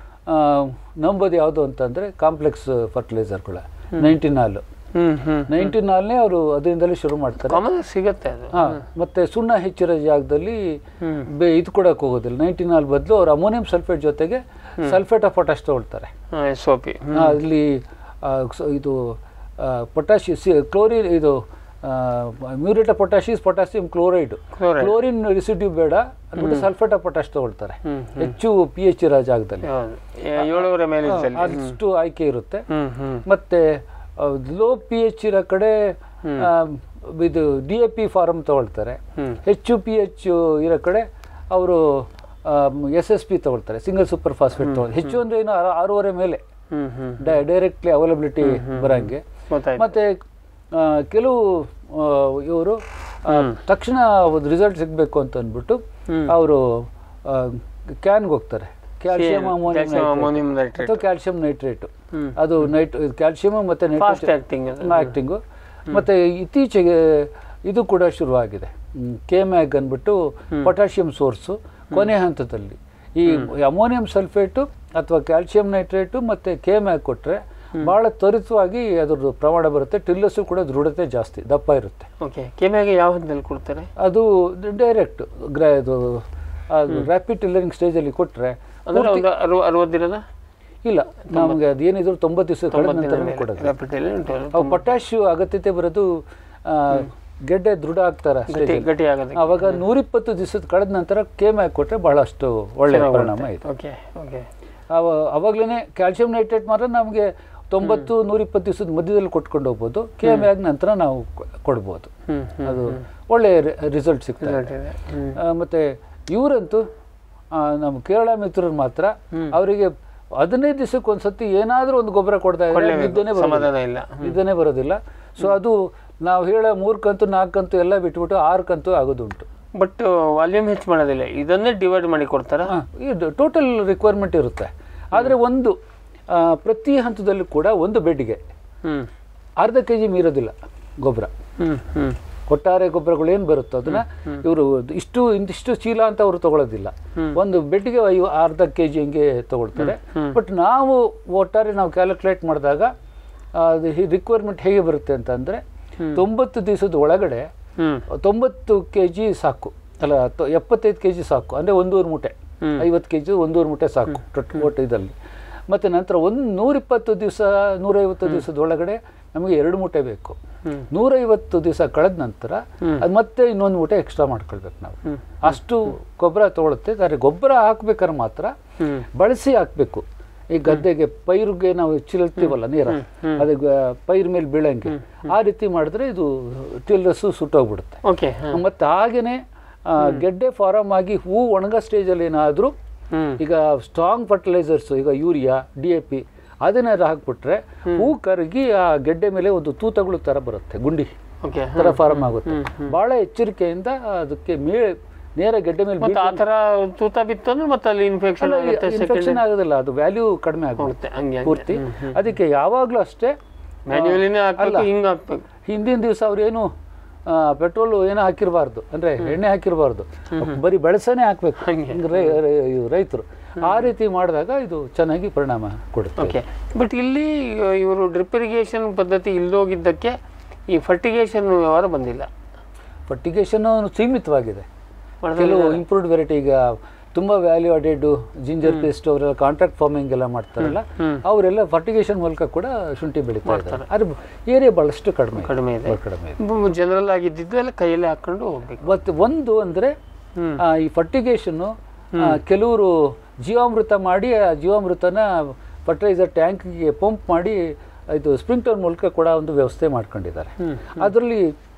ನಂಬೋದು ಯಾವುದು ಅಂತಂದ್ರೆ ಕಾಂಪ್ಲೆಕ್ಸ್ ಫರ್ಟಿಲೈಸರ್ಗಳ ನೈನ್ಟೀನ್ ಹಾಲು ಹ್ಮ್ ಹ್ಮ್ ನೈನ್ಟೀನ್ ಹಾಲ್ನೇ ಅವರು ಅದರಿಂದಲೇ ಶುರು ಮಾಡ್ತಾರೆ ಕಾಮನ್ ಸಿಗತ್ತೆ ಅದು ಹಾ ಮತ್ತೆ ಸುಣ್ಣ ಹೆಚ್ಚಿರೋ ಜಾಗದಲ್ಲಿ ಬೆ- ಇದು ಕೊಡಕ್ಕೆ ಹೋಗೋದಿಲ್ಲ ನೈನ್ಟೀನ್ ಹಾಲ್ ಬದಲು ಅವ್ರು ಅಮೋನಿಯಂ ಸಲ್ಫೇಟ್ ಜೊತೆಗೆ ಸಲ್ಫೇಟ್ ಆಫ್ ಪೊಟ್ಯಾಶ್ ತಗೊಳ್ತಾರೆ ಎಸ್ ಒ ಪಿ ಆ, ಅಲ್ಲಿ ಆ, ಸ- ಇದು ಪೊಟ್ಯಾಶಿ ಕ್ಲೋರಿನ್ ಇದು ಮ್ಯೂರೇಟ್ ಆಫ್ ಪೊಟ್ಯಾಶಿಸ್ potassium chloride Chloride. Chlorine residue ಬೇಡ ಅಂದ್ಬಿಟ್ಟು ಸಲ್ಫೇಟ್ ಆಫ್ ಪೊಟ್ಯಾಶ್ ತಗೊಳ್ತಾರೆ ಹೆಚ್ಚು ಪಿ ಎಚ್ ಇರೋ ಜಾಗದಲ್ಲಿ ಹೌದು ಏ- ಏಳುವರೆ ಮೇಲೆ ಇದ್ದಲ್ಲಿ. ಅಷ್ಟು ಆಯ್ಕೆ ಇರುತ್ತೆ ಹ್ಮ್ ಹ್ಮ್ ಮತ್ತೆ ಲೋ ಪಿ ಎಚ್ ಇರೋ ಕಡೆ ಆ, ಇದು ಡಿ ಎ ಪಿ ಫಾರಮ್ ತಗೊಳ್ತಾರೆ ಹ್ಮ್. ಹೆಚ್ಚು ಪಿ ಎಚ್ ಇರೋ ಕಡೆ ಅವರು ಎಸ್ ಎಸ್ ಪಿ ತಗೊಳ್ತಾರೆ ಸಿಂಗಲ್ ಸೂಪರ್ ಫಾಸ್ಫೇಟ್ ತಗೊಳ್ತಾರೆ ಹೆಚ್ಚು ಅಂದ್ರೆ ಏನು ಆರು- ಆರೂವರೆ ಮೇಲೆ ಹ್ಮ್ ಹ್ಮ್ ಡೈರೆಕ್ಟ್ಲಿ ಅವೈಲಬಿಲಿಟಿ ಬರಂಗೆ ಗೊತ್ತಾಯ್ತು ಮತ್ತೆ ಆ, ಕೆಲವು ಇವರು ತಕ್ಷಣ ಒಂದು ರಿಸಲ್ಟ್ ಸಿಗಬೇಕು ಅಂತ ಅಂದ್ಬಿಟ್ಟು ಅವರು ಕ್ಯಾನ್ಗೆ ಹೋಗ್ತಾರೆ ಕ್ಯಾಲ್ಸಿಯಂ ಕ್ಯಾಲ್ಸಿಯಂ ಅಮೋನಿಯಂ ನೈಟ್ರೇಟ್ ಅಥವಾ ಕ್ಯಾಲ್ಸಿಯಂ ನೈಟ್ರೇಟ್ ಹ್ಮ್. ಅದು ನೈಟ್ ಕ್ಯಾಲ್ಸಿಯಂ ಮತ್ತೆ ಫಾಸ್ಟ್ ಆಕ್ಟಿಂಗ್ ಆಕ್ಟಿಂಗು ಮತ್ತೆ ಇತ್ತೀಚೆಗೆ ಇದು ಕೂಡ ಶುರುವಾಗಿದೆ ಕೆ ಮ್ಯಾಗ್ ಅಂದ್ಬಿಟ್ಟು ಪೊಟ್ಯಾಷಿಯಂ ಸೋರ್ಸು ಕೊನೆ ಹಂತದಲ್ಲಿ ಈ ಅಮೋನಿಯಂ ಸಲ್ಫೇಟು ಅಥವಾ ಕ್ಯಾಲ್ಸಿಯಂ ನೈಟ್ರೇಟು ಮತ್ತೆ ಕೆ ಮ್ಯಾಗ್ ಕೊಟ್ಟರೆ ಭಾಳ ತ್ವರಿತವಾಗಿ ಅದ್ರದ್ದು ಪ್ರಮಾಣ ಬರುತ್ತೆ ಟಿಲ್ಲಸ್ಸು ಕೂಡ ದೃಢತೆ ಜಾಸ್ತಿ ದಪ್ಪ ಇರುತ್ತೆ ಓಕೆ ಕೆಮ್ಯಾಗೆ ಯಾವ ಹಂತದಲ್ಲಿ ಕೊಡ್ತಾರೆ ಅದು ಡೈರೆಕ್ಟ್ ಗ್ರಾ ಇದು ರ್ಯಾಪಿಡ್ ಟಿಲ್ಲರಿಂಗ್ ಸ್ಟೇಜಲ್ಲಿ ಕೊಟ್ಟರೆ ಅಂದ್ರೆ ಒಂದು ಅರವ ಅರವತ್ತು ದಿನದ ಇಲ್ಲ ನಮಗೆ ಅದೇನಿದ್ರು ತೊಂಬತ್ತು ದಿವಸ ಕಳೆದ ನಂತರ ಕೊಡೋದು ರ್ಯಾಪಿಡ್ ಅವು ಪೊಟ್ಯಾಶ್ ಅಗತ್ಯತೆ ಬರೋದು ಆ, ಗೆಡ್ಡೆ ದೃಢ ಆಗ್ತಾರೆ ಗಟ್ಟಿ ಗಟ್ಟಿ ಆಗೋದಕ್ಕೆ ಅವಾಗ ನೂರಿಪ್ಪತ್ತು ದಿವಸದ ಕಳೆದ ನಂತರ ಕೇಮ್ಯಾಕ್ ಕೊಟ್ಟರೆ ಬಹಳಷ್ಟು ಒಳ್ಳೆಯ ಪರಿಣಾಮ ಇದೆ ಓಕೆ ಓಕೆ ಅವ ಅವಾಗಲೇ ಕ್ಯಾಲ್ಸಿಯಂ ನೈಟ್ರೇಟ್ ಮಾತ್ರ ನಮಗೆ ತೊಂಬತ್ತು ನೂರಿಪ್ಪತ್ತು ದಿವಸದ ಮಧ್ಯದಲ್ಲಿ ಕೊಟ್ಕೊಂಡು ಹೋಗ್ಬೋದು ಕೇಮ್ಯಾಗ್ ನಂತರ ನಾವು ಕೊ- ಕೊಡ್ಬೋದು ಹ್ಮ್ ಹ್ಮ್ ಅದು ಒಳ್ಳೆಯ ರಿಸಲ್ಟ್ ಸಿಗ್ತದೆ ಇದೆ. ಹ್ಮ್ ಆ, ಮತ್ತೆ ಇವರಂತೂ ಆ, ನಮ್ಮ ಕೇರಳ ಮಿತ್ರರು ಮಾತ್ರ ಅವರಿಗೆ ಹದಿನೈದು ದಿವಸಕ್ಕೆ ಒಂದ್ಸತಿ ಏನಾದರೂ ಒಂದು ಗೊಬ್ಬರ ಕೊಡ್ತಾ ಇದ್ದಾರೆ ನಿದ್ದೆನೇ ಬರೋದಿಲ್ಲ ಸಮಾಧಾನ ಇಲ್ಲ ನಿದ್ದೆನೇ ಬರೋದಿಲ್ಲ ಸೊ ಅದು ನಾವು ಹೇಳೋ ಮೂರು ಕಂತು ನಾಲ್ಕು ಕಂತು ಎಲ್ಲ ಬಿಟ್ಬಿಟ್ಟು ಆರು ಕಂತು ಆಗೋದುಂಟು ಬಟ್ ವಾಲ್ಯೂಮ್ ಹೆಚ್ಚು ಮಾಡೋದಿಲ್ಲ ಇದನ್ನೇ ಡಿವೈಡ್ ಮಾಡಿ ಕೊಡ್ತಾರ ಹಾಂ ಇದು ಟೋಟಲ್ ರಿಕ್ವೈರ್ಮೆಂಟ್ ಇರುತ್ತೆ ಆದರೆ ಒಂದು ಆ, ಪ್ರತಿ ಹಂತದಲ್ಲೂ ಕೂಡ ಒಂದು ಬೆಡ್ಗೆ ಹ್ಮ್ ಅರ್ಧ ಕೆ ಜಿ ಮೀರೋದಿಲ್ಲ ಗೊಬ್ಬರ ಹ್ಮ್ ಹ್ಮ್ ಒಟ್ಟಾರೆ ಗೊಬ್ಬರಗಳು ಏನು ಬರುತ್ತೋ ಅದನ್ನ ಇವರು ಇಷ್ಟು ಇಂತಿಷ್ಟು ಚೀಲ ಅಂತ ಅವರು ತಗೊಳ್ಳೋದಿಲ್ಲ ಒಂದು ಬೆಡ್ಗೆ ಐವ ಅರ್ಧ ಕೆ ಜಿ ಹಂಗೆ ತಗೊಳ್ತಾರೆ ಬಟ್ ನಾವು ಒಟ್ಟಾರೆ ನಾವು ಕ್ಯಾಲ್ಕುಲೇಟ್ ಮಾಡಿದಾಗ ಅದು ರಿಕ್ವೈರ್ಮೆಂಟ್ ಹೇಗೆ ಬರುತ್ತೆ ಅಂತಂದರೆ ತೊಂಬತ್ತು ದಿವಸದ ಒಳಗಡೆ ಹ್ಮ್ ತೊಂಬತ್ತು ಕೆ ಜಿ ಸಾಕು ಅಲ್ಲ ತೊ- ಎಪ್ಪತ್ತೈದು ಕೆ ಜಿ ಸಾಕು ಅಂದರೆ ಒಂದೂವರೆ ಮೂಟೆ ಐವತ್ತು ಕೆ ಜಿ ಒಂದೂವರೆ ಮೂಟೆ ಸಾಕು ಟೊಟ್ ಒಟ್ಟು ಇದರಲ್ಲಿ ಮತ್ತು ನಂತರ ಒಂದು ನೂರಿಪ್ಪತ್ತು ದಿವಸ ನೂರೈವತ್ತು ದಿವಸದ ಒಳಗಡೆ ನಮಗೆ ಎರಡು ಮೂಟೆ ಬೇಕು ನೂರೈವತ್ತು ದಿವಸ ಕಳೆದ ನಂತರ ಅದು ಮತ್ತೆ ಇನ್ನೊಂದು ಮೂಟೆ ಎಕ್ಸ್ಟ್ರಾ ಮಾಡ್ಕೊಳ್ಬೇಕು ನಾವು ಅಷ್ಟು ಗೊಬ್ಬರ ತಗೊಳುತ್ತೆ ಆದರೆ ಗೊಬ್ಬರ ಹಾಕ್ಬೇಕಾದ್ರೆ ಮಾತ್ರ ಹ್ಮ್ ಬಳಸಿ ಹಾಕಬೇಕು ಈ ಗದ್ದೆಗೆ ಪೈರುಗೆ ನಾವು ಚಿಲ್ತೀವಲ್ಲ ನೀರ ಅದು ಗ- ಪೈರ್ ಮೇಲೆ ಬೀಳಂಗೆ ಆ ರೀತಿ ಮಾಡಿದ್ರೆ ಇದು ಟಿಲ್ಲಸ್ಸು ಸುಟ್ಟೋಗ್ಬಿಡುತ್ತೆ ಓಕೆ ಮತ್ತು ಹಾಗೇನೆ ಆ, ಗೆಡ್ಡೆ ಫಾರಮ್ ಆಗಿ ಹೂ ಒಣಗ ಸ್ಟೇಜಲ್ಲಿ ಏನಾದರೂ ಹ್ಮ್ ಈಗ ಸ್ಟ್ರಾಂಗ್ ಫರ್ಟಿಲೈಸರ್ಸ್ ಈಗ ಯೂರಿಯಾ ಡಿ ಎ ಪಿ ಅದನ್ನೆಲ್ಲ ಹಾಕ್ಬಿಟ್ರೆ ಹೂ ಕರಗಿ ಆ ಗೆಡ್ಡೆ ಮೇಲೆ ಒಂದು ತೂತಗಳು ಥರ ಬರುತ್ತೆ ಗುಂಡಿ ಓಕೆ ಥರ ಫಾರಮ್ ಆಗುತ್ತೆ ಭಾಳ ಎಚ್ಚರಿಕೆಯಿಂದ ಅದಕ್ಕೆ ಮೇ ನೇರ ಗೆಡ್ಡೆ ಮೇಲೆ ಮತ್ತೆ ಆ ತರ ತೂತ ಬಿತ್ತು ಅಂದ್ರೆ ಮತ್ತೆ ಅಲ್ಲಿ ಇನ್ಫೆಕ್ಷನ್ ಆಗುತ್ತೆ ಇನ್ಫೆಕ್ಷನ್ ಆಗೋದಿಲ್ಲ ಅದು ವ್ಯಾಲ್ಯೂ ಕಡಿಮೆ ಆಗುತ್ತೆ ಆಗುತ್ತೆ ಹಂಗೆ ಪೂರ್ತಿ ಅದಕ್ಕೆ ಯಾವಾಗಲೂ ಅಷ್ಟೇ ಮ್ಯಾನ್ಯುವಲಿನೇ ಹಾಕ್ಬೇಕು ಹಿಂಗ್ ಹಾಕ್ಬೇಕು ಹಿಂದಿನ ದಿವಸ ಅವ್ರೇನು ಪೆಟ್ರೋಲ್ ಏನೋ ಹಾಕಿರಬಾರ್ದು ಅಂದ್ರೆ ಎಣ್ಣೆ ಹಾಕಿರಬಾರ್ದು ಬರೀ ಬೆಳೆಸನೇ ಹಾಕ್ಬೇಕು ಹಂಗೆ. ರೈತರು ಆ ರೀತಿ ಮಾಡಿದಾಗ ಇದು ಚೆನ್ನಾಗಿ ಪರಿಣಾಮ ಕೊಡುತ್ತೆ ಓಕೆ ಬಟ್ ಇಲ್ಲಿ ಇವರು ಡ್ರಿಪ್ ಇರಿಗೇಷನ್ ಪದ್ಧತಿ ಇಲ್ದೋಗಿದ್ದಕ್ಕೆ ಈ ಫರ್ಟಿಗೇಷನ್ ವ್ಯವಹಾರ ಬಂದಿಲ್ಲ ಫರ್ಟಿಗೇಷನ್ ಸೀಮಿತವಾಗಿದೆ ಮಾಡ್ತಾ ಕೆಲವು ಇಂಪ್ರೂವ್ಡ್ ವೆರೈಟಿ ಈಗ ತುಂಬಾ ವ್ಯಾಲ್ಯೂ ಅಡೆಡ್ ಜಿಂಜರ್ ಪೇಸ್ಟ್ ಅವರೆಲ್ಲ ಕಾಂಟ್ರಾಕ್ಟ್ ಫಾರ್ಮಿಂಗ್ ಎಲ್ಲ ಮಾಡ್ತಾರಲ್ಲ ಅವರೆಲ್ಲ ಫರ್ಟಿಗೇಷನ್ ಮೂಲಕ ಕೂಡ ಶುಂಠಿ ಬೆಳೀತಾ ಇದ್ದಾರೆ ಆದ್ರೆ ಏರಿಯಾ ಬಹಳಷ್ಟು ಕಡಿಮೆ ಕಡಿಮೆ ಇದೆ ಬಹಳ ಕಡಿಮೆ ಇದೆ ಜನರಲ್ ಆಗಿದ್ದಿದ್ದು ಎಲ್ಲ ಕೈಯಲ್ಲೇ ಹಾಕೊಂಡು ಹೋಗ್ಬೇಕು ಮತ್ತು ಒಂದು ಅಂದರೆ ಹ್ಮ್. ಈ ಫರ್ಟಿಗೇಷನ್ನು ಕೆಲವರು ಜೀವಾಮೃತ ಮಾಡಿ ಆ ಜೀವಾಮೃತನ ಫರ್ಟಿಲೈಸರ್ ಟ್ಯಾಂಕ್ಗೆ ಪಂಪ್ ಮಾಡಿ ಇದು ಸ್ಪ್ರಿಂಕ್ಲರ್ ಮೂಲಕ ಕೂಡ ಒಂದು ವ್ಯವಸ್ಥೆ ಮಾಡ್ಕೊಂಡಿದ್ದಾರೆ ಅದರಲ್ಲಿ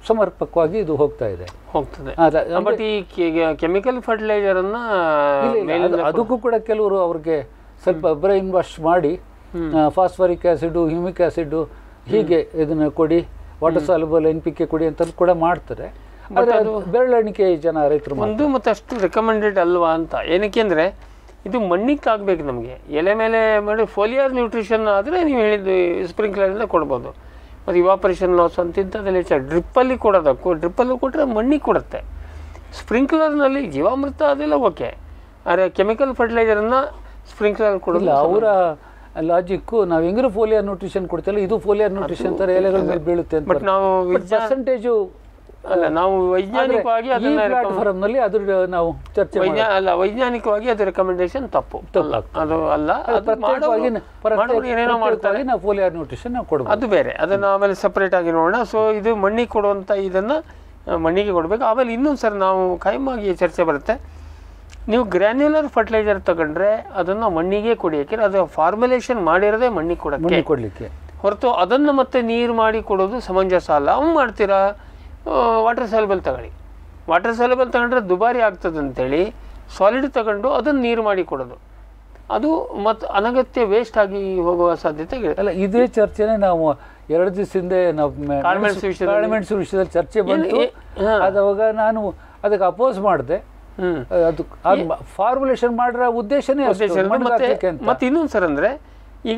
ಸಮರ್ಪಕವಾಗಿ ಇದು ಹೋಗ್ತಾ ಇದೆ ಹೋಗ್ತದೆ ಅದ- ಅಂದ್ರೆ- ಬಟ್ ಈ ಕೆಮಿಕಲ್ ಫರ್ಟಿಲೈಸರ್ ಅನ್ನ ಇಲ್ಲ, ಇಲ್ಲ, ಅದು- ಅದಕ್ಕೂ ಕೂಡ ಕೆಲವರು ಅವ್ರಿಗೆ ಸ್ವಲ್ಪ ಬ್ರೈನ್ ವಾಶ್ ಮಾಡಿ ಫಾಸ್ಫರಿಕ್ ಆ್ಯಸಿಡು ಹ್ಯೂಮಿಕ್ ಆ್ಯಸಿಡು ಹೀಗೆ ಇದನ್ನ ಕೊಡಿ water soluble N P K ಕೊಡಿ ಅಂತ ಕೂಡ ಮಾಡ್ತಾರೆ ಆದರೆ ಅದು ಬೆರಳೆಣಿಕೆ ಜನ ರೈತರು ಮಾಡ್ತಾರೆ. ಒಂದು ಮತ್ತು ಅಷ್ಟು ರೆಕಮೆಂಡೆಡ್ ಅಲ್ವಾ ಅಂತ ಏನಕ್ಕೆ ಅಂದರೆ ಇದು ಮಣ್ಣಿಗೆ ಆಗಬೇಕು ನಮಗೆ ಎಲೆ ಮೇಲೆ ಮಾಡಿ ಫೋಲಿಯರ್ ನ್ಯೂಟ್ರಿಷನ್ ಆದರೆ ನೀವು ಹೇಳಿದ್ದು ಸ್ಪ್ರಿಂಕ್ಲರಿಂದ ಕೊಡ್ಬೋದು ಮತ್ತು ಇವಾಪರೇಷನ್ ಲಾಸ್ ಅಂತ ಇಂಥದ್ದೆಲ್ಲ ಹೆಚ್ಚಾಗಿ ಡ್ರಿಪ್ಪಲ್ಲಿ ಕೊಡೋದಕ್ಕೂ ಡ್ರಿಪ್ಪಲ್ಲಿ ಕೊಟ್ಟರೆ ಮಣ್ಣಿಗೆ ಕೊಡುತ್ತೆ ಸ್ಪ್ರಿಂಕ್ಲರ್ನಲ್ಲಿ ಜೀವಾಮೃತ ಅದೆಲ್ಲ ಓಕೆ ಆದರೆ ಕೆಮಿಕಲ್ ಫರ್ಟಿಲೈಸರನ್ನು ಸ್ಪ್ರಿಂಕ್ಲರ್ ಕೊಡೋದು ಇಲ್ಲ ಅವರ ಲಾಜಿಕ್ಕು ನಾವು ಹೆಂಗಿರೋ ಫೋಲಿಯರ್ ನ್ಯೂಟ್ರಿಷನ್ ಕೊಡ್ತೀವಲ್ಲ ಇದು ಫೋಲಿಯರ್ ನ್ಯೂಟ್ರಿಷನ್ ತರ ಎಲೆಗಳ ಮೇಲೆ ಬೀಳುತ್ತೆ ಅಂತ ಬಟ್ ನಾವು ವಿಜ್ಞಾನ ಪರ್ಸೆಂಟೇಜು ಅಲ್ಲ ನಾವು ವೈಜ್ಞಾನಿಕವಾಗಿ ಈ ಅದನ್ನ ಪ್ಲಾಟ್ಫಾರ್ಮ್ ನಲ್ಲಿ ಅದ್ರ ನಾವು ಚರ್ಚೆ ಮಾಡೋಣ. ವೈಜ್ಞಾ ಅಲ್ಲ ವೈಜ್ಞಾನಿಕವಾಗಿ ಅದು ರೆಕಮೆಂಡೇಶನ್ ತಪ್ಪು ಅಲ್ಲ, ಅದು ಅಲ್ಲ ಅದು ಪ್ರತ್ಯೇಕವಾಗಿ ಮಾಡೋರು- ಮಾಡೋರು ಏನೇನೋ ಮಾಡ್ತಾರೆ ಪ್ರತ್ಯೇಕವಾಗಿ ನಾವು ಫೋಲಿಯರ್ ನ್ಯೂಟ್ರಿಷನ್ ನಾವು ಕೊಡ್ಬೋದು ಅದು ಬೇರೆ ಅದನ್ನು ಆಮೇಲೆ ಸಪ್ರೇಟ್ ಆಗಿ ನೋಡೋಣ ಸೊ ಇದು ಮಣ್ಣಿಗೆ ಕೊಡುವಂಥ ಇದನ್ನು ಮಣ್ಣಿಗೆ ಕೊಡಬೇಕು ಆಮೇಲೆ ಇನ್ನೊಂದು ಸರ್ ನಾವು ಕಾಯಮಾಗಿ ಚರ್ಚೆ ಬರುತ್ತೆ ನೀವು ಗ್ರ್ಯಾನ್ಯುಲರ್ ಫರ್ಟಿಲೈಸರ್ ತಗೊಂಡ್ರೆ ಅದನ್ನು ಮಣ್ಣಿಗೆ ಕೊಡಿ ಯಾಕೆಂದ್ರೆ ಅದು ಫಾರ್ಮುಲೇಷನ್ ಮಾಡಿರೋದೇ ಮಣ್ಣಿಗೆ ಕೊಡೋಕ್ಕೆ ಮಣ್ಣು ಕೊಡ್ಲಿಕ್ಕೆ ಹೊರತು ಅದನ್ನು ಮತ್ತೆ ನೀರು ಮಾಡಿ ಕೊಡೋದು ಸಮಂಜಸ ಅಲ್ಲ ಅವ್ನು ಮಾಡ್ತೀರಾ ವಾಟರ್ ಸಾಲ್ಬಲ್ ತಗೊಳ್ಳಿ ವಾಟರ್ ಸಾಲ್ಬಲ್ ತಗೊಂಡ್ರೆ ದುಬಾರಿ ಆಗ್ತದೆ ಅಂತೇಳಿ ಸಾಲಿಡ್ ತಗೊಂಡು ಅದನ್ನು ನೀರು ಮಾಡಿ ಕೊಡೋದು ಅದು ಮತ್ತು ಅನಗತ್ಯ ವೇಸ್ಟ್ ಆಗಿ ಹೋಗುವ ಸಾಧ್ಯತೆ ಇದೆ ಅಲ್ಲ ಇದೇ ಚರ್ಚೆನೆ ನಾವು ಎರಡು ದಿವಸ ಹಿಂದೆ ನಾವು ಮೆ- ಕಾಳುಮೆಣಸು ಮೆಣಸು- ವಿಷಯದಲ್ಲಿ- ಕಾಳುಮೆಣಸು ವಿಷಯದಲ್ಲಿ ಚರ್ಚೆ ಬಂತು ಏ- ಹಾ. ಅದಾಗ ನಾನು ಅದಕ್ಕೆ ಅಪೋಸ್ ಮಾಡಿದೆ ಹ್ಮ್ ಅದು ಫಾರ್ಮುಲೇಷನ್ ಮಾಡಿರೋ ಉದ್ದೇಶನೇ ಅಷ್ಟು, ಉದ್ದೇಶ ಮಣ್ಣಿಗೆ ಮತ್ತೆ ಹಾಕ್ಲಿಕ್ಕೆ ಅಂತ. ಮತ್ತೆ ಇನ್ನೊಂದು ಸರ್ ಅಂದರೆ ಈಗ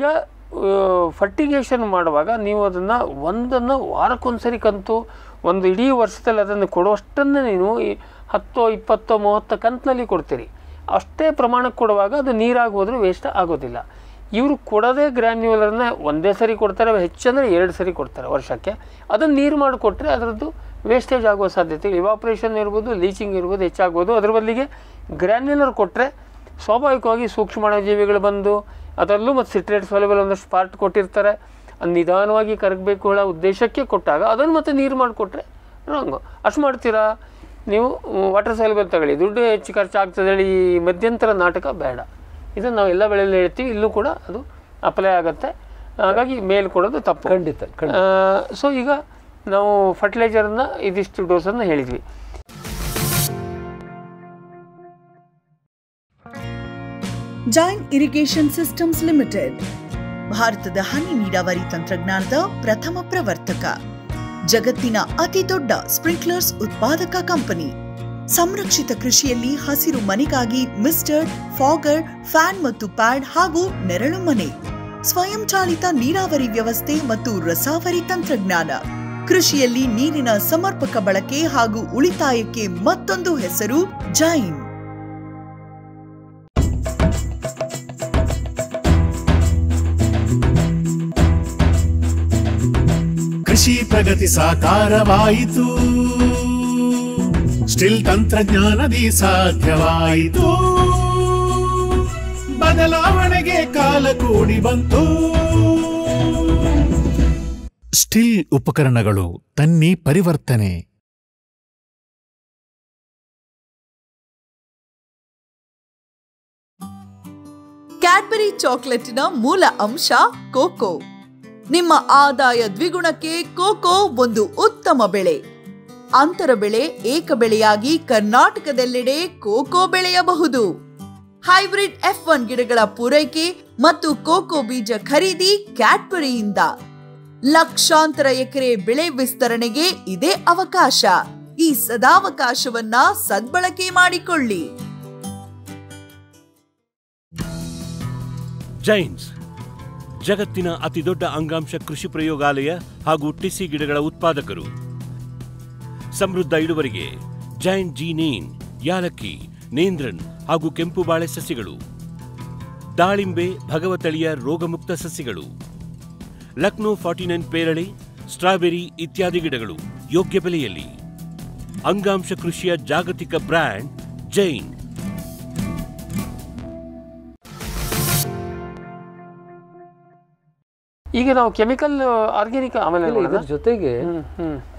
ಫರ್ಟಿಗೇಷನ್ ಮಾಡುವಾಗ ನೀವು ಅದನ್ನು ಒಂದನ್ನು ವಾರಕ್ಕೊಂದ್ಸರಿ ಕಂತು ಒಂದು ಇಡೀ ವರ್ಷದಲ್ಲಿ ಅದನ್ನು ಕೊಡುವಷ್ಟನ್ನೇ ನೀನು ಈ ಹತ್ತೋ ಇಪ್ಪತ್ತೋ ಮೂವತ್ತೋ ಕಂತಿನಲ್ಲಿ ಕೊಡ್ತೀರಿ ಅಷ್ಟೇ ಪ್ರಮಾಣಕ್ಕೆ ಕೊಡುವಾಗ ಅದು ನೀರಾಗಿ ಹೋದರೂ ವೇಸ್ಟ್ ಆಗೋದಿಲ್ಲ ಇವರು ಕೊಡೋದೇ ಗ್ರ್ಯಾನ್ಯುಲರ್ನ ಒಂದೇ ಸರಿ ಕೊಡ್ತಾರೆ ಹೆಚ್ಚಂದರೆ ಎರಡು ಸರಿ ಕೊಡ್ತಾರೆ ವರ್ಷಕ್ಕೆ ಅದನ್ನು ನೀರು ಮಾಡಿ ಕೊಟ್ಟರೆ ಅದರದ್ದು ವೇಸ್ಟೇಜ್ ಆಗುವ ಸಾಧ್ಯತೆ ಇವಾಪ್ರೇಷನ್ ಇರ್ಬೋದು ಲೀಚಿಂಗ್ ಇರ್ಬೋದು ಹೆಚ್ಚಾಗ್ಬೋದು ಅದ್ರ ಬದಲಿಗೆ ಗ್ರ್ಯಾನ್ಯುಲರ್ ಕೊಟ್ಟರೆ ಸ್ವಾಭಾವಿಕವಾಗಿ ಸೂಕ್ಷ್ಮಾಣುಜೀವಿಗಳು ಬಂದು ಅದರಲ್ಲೂ ಮತ್ತು ಸಿಟ್ರೇಟ್ ಸಾಲ್ಯುಬಲ್ ಒಂದಷ್ಟು ಪಾರ್ಟ್ ಕೊಟ್ಟಿರ್ತಾರೆ ಅದು ನಿಧಾನವಾಗಿ ಕರಗಬೇಕು ಹೇಳೋ ಉದ್ದೇಶಕ್ಕೆ ಕೊಟ್ಟಾಗ ಅದನ್ನು ಮತ್ತೆ ನೀರು ಮಾಡಿಕೊಟ್ರೆ ರಾಂಗು ಅಷ್ಟು ಮಾಡ್ತೀರಾ ನೀವು ವಾಟರ್ ಸಾಲ್ಯುಬಲ್ ತಗೊಳ್ಳಿ ದುಡ್ಡು ಹೆಚ್ಚು ಖರ್ಚಾಗ್ತದೆ ಹೇಳಿ ಈ ಮಧ್ಯಂತರ ನಾಟಕ ಬೇಡ ಇದನ್ನು ನಾವು ಎಲ್ಲ ಬೆಳೆಯಲ್ಲಿ ಹೇಳ್ತೀವಿ ಇಲ್ಲೂ ಕೂಡ ಅದು ಅಪ್ಲೈ ಆಗುತ್ತೆ ಹಾಗಾಗಿ ಮೇಲ್ ಕೊಡೋದು ತಪ್ಪು ಖಂಡಿತ ಖಂಡಿತ ಸೊ ಈಗ ನಾವು ಫರ್ಟಿಲೈಸರನ್ನ ಇದಿಷ್ಟು ಡೋಸನ್ನು ಹೇಳಿದ್ವಿ ಜೈನ್ ಇರಿಗೇಷನ್ ಸಿಸ್ಟಮ್ಸ್ ಲಿಮಿಟೆಡ್ ಭಾರತದ ಹನಿ ನೀರಾವರಿ ತಂತ್ರಜ್ಞಾನದ ಪ್ರಥಮ ಪ್ರವರ್ತಕ ಜಗತ್ತಿನ ಅತಿ ದೊಡ್ಡ ಸ್ಪ್ರಿಂಕ್ಲರ್ಸ್ ಉತ್ಪಾದಕ ಕಂಪನಿ ಸಂರಕ್ಷಿತ ಕೃಷಿಯಲ್ಲಿ ಹಸಿರು ಮನೆಗಾಗಿ ಮಿಸ್ಟರ್ ಫಾಗರ್ ಫ್ಯಾನ್ ಮತ್ತು ಪ್ಯಾಡ್ ಹಾಗೂ ನೆರಳು ಮನೆ ಸ್ವಯಂಚಾಲಿತ ನೀರಾವರಿ ವ್ಯವಸ್ಥೆ ಮತ್ತು ರಸಾವರಿ ತಂತ್ರಜ್ಞಾನ ಕೃಷಿಯಲ್ಲಿ ನೀರಿನ ಸಮರ್ಪಕ ಬಳಕೆ ಹಾಗೂ ಉಳಿತಾಯಕ್ಕೆ ಮತ್ತೊಂದು ಹೆಸರು ಜೈನ್ ಕೃಷಿ ಪ್ರಗತಿ ಸಾಕಾರವಾಯಿತು ಸ್ಟಿಲ್ ತಂತ್ರಜ್ಞಾನದಿ ಸಾಧ್ಯವಾಯಿತು ಬದಲಾವಣೆಗೆ ಕಾಲ ಕೂಡಿ ಬಂತು ಸ್ಟಿಲ್ ಉಪಕರಣಗಳು ತನ್ನಿ ಪರಿವರ್ತನೆ ಕ್ಯಾಡ್ಬರಿ ಚಾಕೊಲೇಟಿನ ಮೂಲ ಅಂಶ ಕೋಕೋ ನಿಮ್ಮ ಆದಾಯ ದ್ವಿಗುಣಕ್ಕೆ ಕೋಕೋ ಒಂದು ಉತ್ತಮ ಬೆಳೆ ಅಂತರ ಬೆಳೆ ಏಕ ಬೆಳೆಯಾಗಿ ಕರ್ನಾಟಕದೆಲ್ಲೆಡೆ ಕೋಕೋ ಬೆಳೆಯಬಹುದು ಹೈಬ್ರಿಡ್ ಎಫ್ ಒನ್ ಗಿಡಗಳ ಪೂರೈಕೆ ಮತ್ತು ಕೋಕೋ ಬೀಜ ಖರೀದಿ ಕ್ಯಾಡ್ಬರಿಯಿಂದ ಲಕ್ಷಾಂತರ ಎಕರೆ ಬೆಳೆ ವಿಸ್ತರಣೆಗೆ ಇದೇ ಅವಕಾಶ ಈ ಸದಾವಕಾಶವನ್ನ ಸದ್ಬಳಕೆ ಮಾಡಿಕೊಳ್ಳಿ ಜೈನ್ಸ್ ಜಗತ್ತಿನ ಅತಿದೊಡ್ಡ ಅಂಗಾಂಶ ಕೃಷಿ ಪ್ರಯೋಗಾಲಯ ಹಾಗೂ ಟಿಸಿ ಗಿಡಗಳ ಉತ್ಪಾದಕರು ಸಮೃದ್ಧ ಇಳುವರಿಗೆ ಜೈನ್ ಜಿ ನೇನ್ ಯಾಲಕ್ಕಿ ನೇಂದ್ರನ್ ಹಾಗೂ ಕೆಂಪು ಬಾಳೆ ಸಸಿಗಳು ದಾಳಿಂಬೆ ಭಗವತಳಿಯ ರೋಗಮುಕ್ತ ಸಸಿಗಳು ಲಕ್ನೋ ಫಾರ್ಟಿ ನೈನ್ ಪೇರಳೆ ಸ್ಟ್ರಾಬೆರಿ ಇತ್ಯಾದಿ ಗಿಡಗಳು ಯೋಗ್ಯ ಬೆಲೆಯಲ್ಲಿ ಅಂಗಾಂಶ ಕೃಷಿಯ ಜಾಗತಿಕ ಬ್ರ್ಯಾಂಡ್ ಜೈನ್ ಈಗ ನಾವು ಕೆಮಿಕಲ್ ಆರ್ಗ್ಯಾನಿಕ್ ಆಮೇಲೆ ಇಲ್ಲ, ನೋಡೋಣ ಇದ್ರ ಜೊತೆಗೆ ಹ್ಮ್ ಹ್ಮ್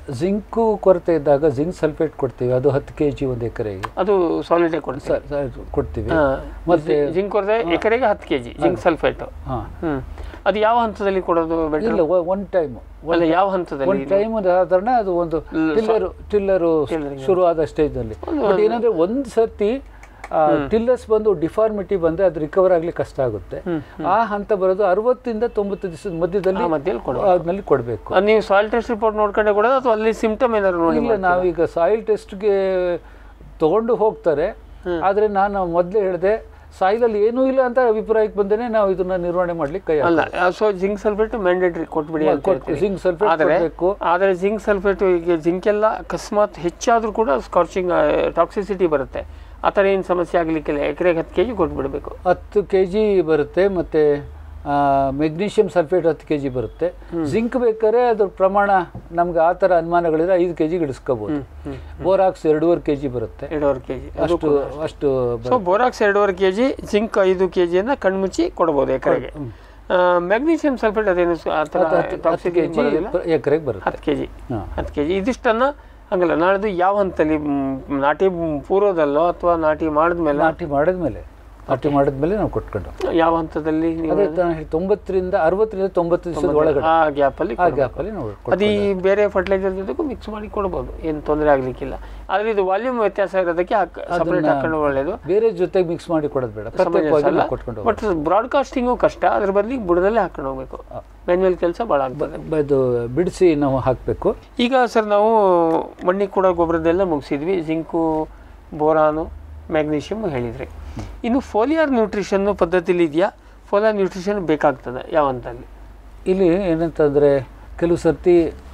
ಜಿಂಕು ಕೊರತೆ ಇದ್ದಾಗ ಜಿಂಕ್ ಸಲ್ಫೇಟ್ ಕೊಡ್ತೀವಿ ಅದು ಹತ್ತು ಕೆ ಜಿ ಒಂದು ಎಕರೆಗೆ ಅದು ಸಾಲಿಡ್ ಕೊಡ್ತೀವಿ ಸ- ಸ- ಕೊಡ್ತೀವಿ ಹಾ. ಮತ್ತೆ ಜಿಂಕ್ ಕೊರತೆ ಎಕರೆಗೆ ಹತ್ತು ಕೆಜಿ ಜಿಂಕ್ ಸಲ್ಫೇಟ್ ಹಾಂ ಹ್ಮ್ ಅದು ಯಾವ ಹಂತದಲ್ಲಿ ಕೊಡೋದು ಬೆಟರ್ ಇಲ್ಲ ಒನ್ ಟೈಮ್ ಅಲ್ಲ ಯಾವ ಹಂತದಲ್ಲಿ ಒಂದು ಟೈಮ್ ಸಾಧಾರಣ ಅದು ಒಂದು ಟಿಲ್ಲರು ಟಿಲ್ಲರು ಶುರು ಆದ ಸ್ಟೇಜ್ನಲ್ಲಿ ಬಟ್ ಏನಂದ್ರೆ ಒಂದು ಸರ್ತಿ ಟಿಲ್ಲರ್ಸ್ ಬಂದು ಡಿಫಾರ್ಮಿಟಿ ಬಂದ್ರೆ ಅದು ರಿಕವರ್ ಆಗ್ಲಿಕ್ಕೆ ಕಷ್ಟ ಆಗುತ್ತೆ ಆ ಹಂತ ಬರೋದು ಅರವತ್ತಿಂದ ತೊಂಬತ್ತು ದಿವಸದ ಮಧ್ಯದಲ್ಲಿ ಆ ಮಧ್ಯದಲ್ಲಿ ಕೊಡು ಆದ್ಮೇಲೆ ಕೊಡಬೇಕು ಅದು ನೀವು ಸಾಯಿಲ್ ಟೆಸ್ಟ್ ರಿಪೋರ್ಟ್ ನೋಡ್ಕೊಂಡೆ ಕೊಡೋದು ಅಥವಾ ಅಲ್ಲಿ ಸಿಂಪ್ಟಮ್ ಏನಾದ್ರು ನೋಡಿ ಇಲ್ಲ ನಾವೀಗ ಸಾಯಿಲ್ ಟೆಸ್ಟ್ಗೆ ತಗೊಂಡು ಹೋಗ್ತಾರೆ ಆದ್ರೆ ನಾನು ಮೊದಲೇ ಹೇಳಿದೆ ಸಾಯಿಲಲ್ಲಿ ಏನೂ ಇಲ್ಲ ಅಂತ ಅಭಿಪ್ರಾಯಕ್ಕೆ ಬಂದೇನೆ ನಾವು ಇದನ್ನ ನಿರ್ವಹಣೆ ಮಾಡ್ಲಿಕ್ಕೆ ಕೈ ಅಲ್ಲ ಸೊ ಜಿಂಕ್ ಸಲ್ಫೇಟ್ ಮ್ಯಾಂಡೇಟರಿ ಕೊಟ್ಬಿಡಿ ಅಂತ ಹೇಳ್ತೀವಿ. ಜಿಂಕ್ ಸಲ್ಫೇಟ್ ಆದರೆ ಕೊಡಬೇಕು ಆದರೆ ಜಿಂಕ್ ಸಲ್ಫೇಟ್ ಈಗ ಜಿಂಕ್ ಎಲ್ಲ ಅಕಸ್ಮಾತ್ ಹೆಚ್ಚಾದ್ರೂ ಕೂಡ ಸ್ಕಾರ್ಚಿಂಗ್ ಟಾಕ್ಸಿಸಿಟಿ ಬರುತ್ತೆ ಆ ಥರ ಏನು ಸಮಸ್ಯೆ ಆಗಲಿಕ್ಕಿಲ್ಲ ಎಕರೆಗೆ ಹತ್ತು ಕೆ ಜಿ ಕೊಟ್ಬಿಡ್ಬೇಕು ಹತ್ತು ಕೆ ಜಿ ಬರುತ್ತೆ ಮತ್ತು ಮೆಗ್ನೀಷಿಯಂ ಸಲ್ಫೇಟ್ ಹತ್ತು ಕೆ ಜಿ ಬರುತ್ತೆ ಜಿಂಕ್ ಬೇಕಾದ್ರೆ ಅದ್ರ ಪ್ರಮಾಣ ನಮ್ಗೆ ಆ ಥರ ಅನುಮಾನಗಳಿದ್ರೆ ಐದು ಕೆ ಜಿಗೆ ಇಳಿಸ್ಕೋಬೋದು ಬೋರಾಕ್ಸ್ ಎರಡೂವರೆ ಕೆ ಜಿ ಬರುತ್ತೆ ಎರಡೂವರೆ ಕೆ ಜಿ ಅಷ್ಟು ಅಷ್ಟು ಸೊ ಬೋರಾಕ್ಸ್ ಎರಡೂವರೆ ಕೆ ಜಿ ಜಿಂಕ್ ಐದು ಕೆ ಜಿಯನ್ನು ಕಣ್ಮುಚ್ಚಿ ಕೊಡ್ಬೋದು ಎಕರೆಗೆ ಮ್ಯಾಗ್ನೀಷಿಯಂ ಸಲ್ಫೇಟ್ ಅದೇನು ಸ- ಆ ಥರ ಹತ್ತು ಕೆ ಟಾಕ್ಸಿಟಿ ಜಿ ಬರೋದಿಲ್ಲ ಎಕರೆಗೆ ಬರುತ್ತೆ ಹತ್ತು ಕೆ ಜಿ ಹಾಂ ಹತ್ತು ಕೆ ಜಿ ಇದಿಷ್ಟನ್ನು ಹಂಗಲ್ಲ ನಾಳ್ದು ಯಾವ ಹಂತದಲ್ಲಿ ಮ್, ನಾಟಿ ಪೂರ್ವದಲ್ಲೋ ಅಥವಾ ನಾಟಿ ಮಾಡಿದ್ಮೇಲೆ ನಾಟಿ ಮಾಡಿದ್ಮೇಲೆ ನಾಟಿ ಮಾಡಿದ್ಮೇಲೆ ನಾವು ಕೊಟ್ಕೊಂಡು ಯಾವ ಹಂತದಲ್ಲಿ ನೀವು ಅದೇ ತ- ತೊಂಬತ್ತರಿಂದ ಅರವತ್ತರಿಂದ ತೊಂಬತ್ತು ದಿವಸದ ಒಳಗಡೆ ಆ ಗ್ಯಾಪಲ್ಲಿ ಆ ಗ್ಯಾಪಲ್ಲಿ ನಾವು ಕೊಟ್ಟು ಅದು ಈ ಬೇರೆ ಫರ್ಟಿಲೈಸರ್ ಜೊತೆಗೂ ಮಿಕ್ಸ್ ಮಾಡಿ ಕೊಡ್ಬೋದು ಏನು ತೊಂದರೆ ಆಗಲಿಕ್ಕಿಲ್ಲ ಆದರೆ ಇದು ವಾಲ್ಯೂಮ್ ವ್ಯತ್ಯಾಸ ಇರೋದಕ್ಕೆ ಸಪ್ರೇಟ್ ಹಾಕೊಂಡು ಒಳ್ಳೇದು ಬೇರೆ ಜೊತೆಗೆ ಮಿಕ್ಸ್ ಮಾಡಿ ಕೊಡೋದು ಬೇಡ ಪ್ರತ್ಯೇಕವಾಗಿ ನಾವು ಕೊಟ್ಕೊಂಡು ಬಟ್ ಬ್ರಾಡ್ಕಾಸ್ಟಿಂಗು ಕಷ್ಟ ಅದ್ರ ಬದಲಿಗೆ ಬುಡದಲ್ಲೇ ಹಾಕೊಂಡು ಹೋಗ್ಬೇಕು ಮ್ಯಾನ್ಯಲ್ ಕೆಲಸ ಭಾಳ ಆಗ್ತದೆ ಬ- ಇದು ಬಿಡಿಸಿ ನಾವು ಹಾಕಬೇಕು ಈಗ ಸರ್ ನಾವು ಮಣ್ಣಿಗೆ ಕೂಡ ಗೊಬ್ಬರದೆಲ್ಲ ಮುಗಿಸಿದ್ವಿ ಜಿಂಕು ಬೋರಾನು ಮ್ಯಾಗ್ನೀಷಿಯಮ್ ಹೇಳಿದ್ರಿ ಇನ್ನು ಫೋಲಿಯರ್ ನ್ಯೂಟ್ರಿಷನ್ ಪದ್ಧತಿಲಿ ಇದೆಯಾ ಫೋಲಿಯರ್ ನ್ಯೂಟ್ರಿಷನ್ ಬೇಕಾಗ್ತದೆ ಯಾವ ಹಂತಲ್ಲಿ ಇಲ್ಲಿ ಏನಂತಂದರೆ ಕೆಲವು ಸರ್ತಿ